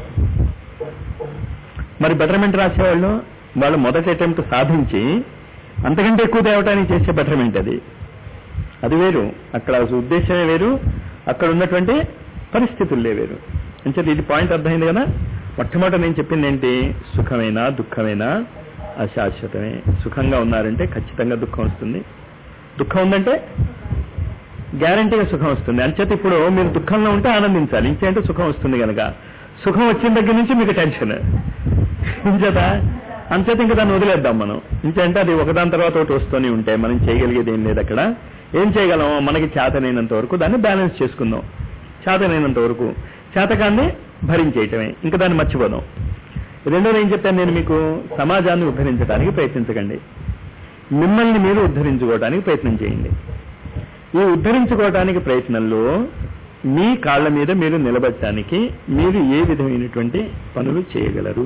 మరి బెటర్మెంట్ రాసేవాళ్ళు వాళ్ళు మొదటి అటెంప్ట్ సాధించి అంతకంటే ఎక్కువ తేవటానికి చేసే బెటర్మెంట్ అది అది వేరు అక్కడ ఉద్దేశమే వేరు అక్కడ ఉన్నటువంటి పరిస్థితులే వేరు అంచేది ఇది పాయింట్ అర్థమైంది కదా మొట్టమొదట నేను చెప్పింది ఏంటి సుఖమైనా దుఃఖమైనా అశాశ్వతమే సుఖంగా ఉన్నారంటే ఖచ్చితంగా దుఃఖం వస్తుంది దుఃఖం ఉందంటే గ్యారంటీగా సుఖం వస్తుంది అంచేత ఇప్పుడు మీరు దుఃఖంలో ఉంటే ఆనందించాలి ఇంకేంటే సుఖం వస్తుంది కనుక సుఖం వచ్చిన దగ్గర నుంచి మీకు టెన్షన్ ఇంచేత అంచేత ఇంకా దాన్ని వదిలేద్దాం మనం ఇంకంటే అది ఒకదాని తర్వాత ఒకటి వస్తూనే ఉంటాయి మనం చేయగలిగేది ఏం లేదు అక్కడ ఏం చేయగలం మనకి చేతనైనంత వరకు దాన్ని బ్యాలెన్స్ చేసుకుందాం చేతనైనంత వరకు చేతకాన్ని భరించేయటమే ఇంకా దాన్ని మర్చిపోదాం రెండోది ఏం చెప్పాను నేను మీకు సమాజాన్ని ఉద్ధరించడానికి ప్రయత్నించకండి మిమ్మల్ని మీరు ఉద్ధరించుకోవడానికి ప్రయత్నం చేయండి ఈ ఉద్ధరించుకోవడానికి ప్రయత్నంలో మీ కాళ్ళ మీద మీరు నిలబడటానికి మీరు ఏ విధమైనటువంటి పనులు చేయగలరు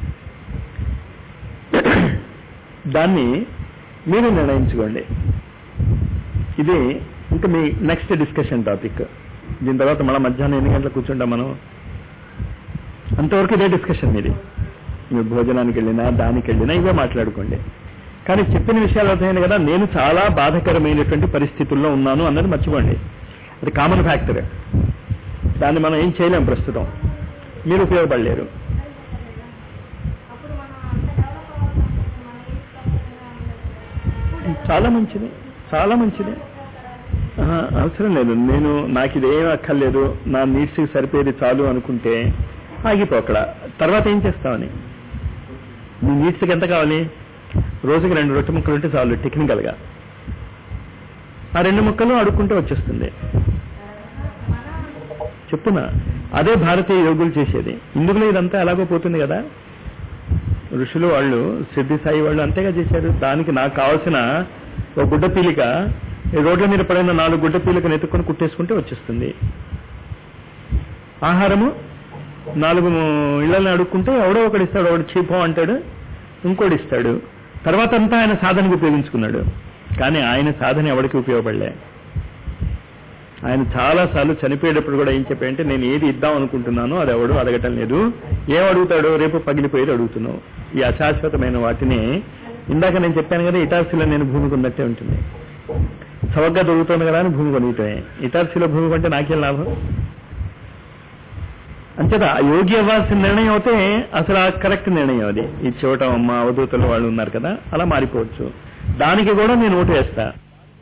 దాన్ని మీరు నిర్ణయించుకోండి ఇది ఇంకా మీ నెక్స్ట్ డిస్కషన్ టాపిక్ దీని తర్వాత మళ్ళీ మధ్యాహ్నం ఎన్ని గంటలకు కూర్చుంటాం మనం అంతవరకు ఇదే డిస్కషన్ మీది మీరు భోజనానికి వెళ్ళినా దానికి వెళ్ళినా ఇవే మాట్లాడుకోండి కానీ చెప్పిన విషయాలు అర్థమైంది కదా నేను చాలా బాధకరమైనటువంటి పరిస్థితుల్లో ఉన్నాను అన్నది మర్చిపోండి అది కామన్ ఫ్యాక్టర్ దాన్ని మనం ఏం చేయలేం ప్రస్తుతం మీరు ఉపయోగపడలేరు అప్పుడు మనం అంత డెవలప్ అవ్వాలనుకుంటే మన ఏజ్ చాలా మంచిది చాలా మంచిది ఆహా, అవసరం లేదు నేను నాకు ఇదేం అక్కర్లేదు నా నీడ్స్కి సరిపోయేది చాలు అనుకుంటే ఆగిపో అక్కడ తర్వాత ఏం చేస్తామని నీ నీడ్స్కి ఎంత కావాలి రోజుకి రెండు రొట్టె ముక్కలు ఉంటే చాలు టెక్నికల్గా ఆ రెండు ముక్కలు అడుక్కుంటే వచ్చేస్తుంది చెప్పునా అదే భారతీయ యోగులు చేసేది ఇందులో ఇదంతా ఎలాగో పోతుంది కదా ఋషులు వాళ్ళు సిద్ధి సాయి వాళ్ళు అంతేగా చేశారు దానికి నాకు కావాల్సిన ఒక గుడ్డ పీలిక ఈ రోడ్ల మీద పడిన నాలుగు గుడ్డ పీలికను ఎత్తుకొని కుట్టేసుకుంటే వచ్చేస్తుంది ఆహారము నాలుగు ఇళ్లను అడుక్కుంటే ఎవడో ఒకడు ఇస్తాడు ఒకడు చీపం అంటాడు ఇంకోటి ఇస్తాడు తర్వాత అంతా ఆయన సాధనకు ఉపయోగించుకున్నాడు కానీ ఆయన సాధన ఎవరికి ఉపయోగపడలే ఆయన చాలా సార్లు చనిపోయేటప్పుడు కూడా ఏం చెప్పాయంటే నేను ఏది ఇద్దాం అనుకుంటున్నానో అది ఎవడు అడగటం లేదు ఏం అడుగుతాడో రేపు పగిలిపోయేది అడుగుతున్నావు ఈ అశాశ్వతమైన వాటిని ఇందాక నేను చెప్పాను కదా ఇటార్సీలో నేను భూమి కొన్నట్టే ఉంటుంది చవకగా దొరుకుతుంది కదా అని భూమి కొనియటమే ఇటార్సీలో భూమి కొంటే నాకేం లాభం అంచేత ఆ యోగి అవ్వాల్సిన నిర్ణయం అయితే అసలు ఆ కరెక్ట్ నిర్ణయం అది ఈ చూడటం అమ్మ అవధూతలు వాళ్ళు ఉన్నారు కదా అలా మారిపోవచ్చు దానికి కూడా నేను ఓటు వేస్తా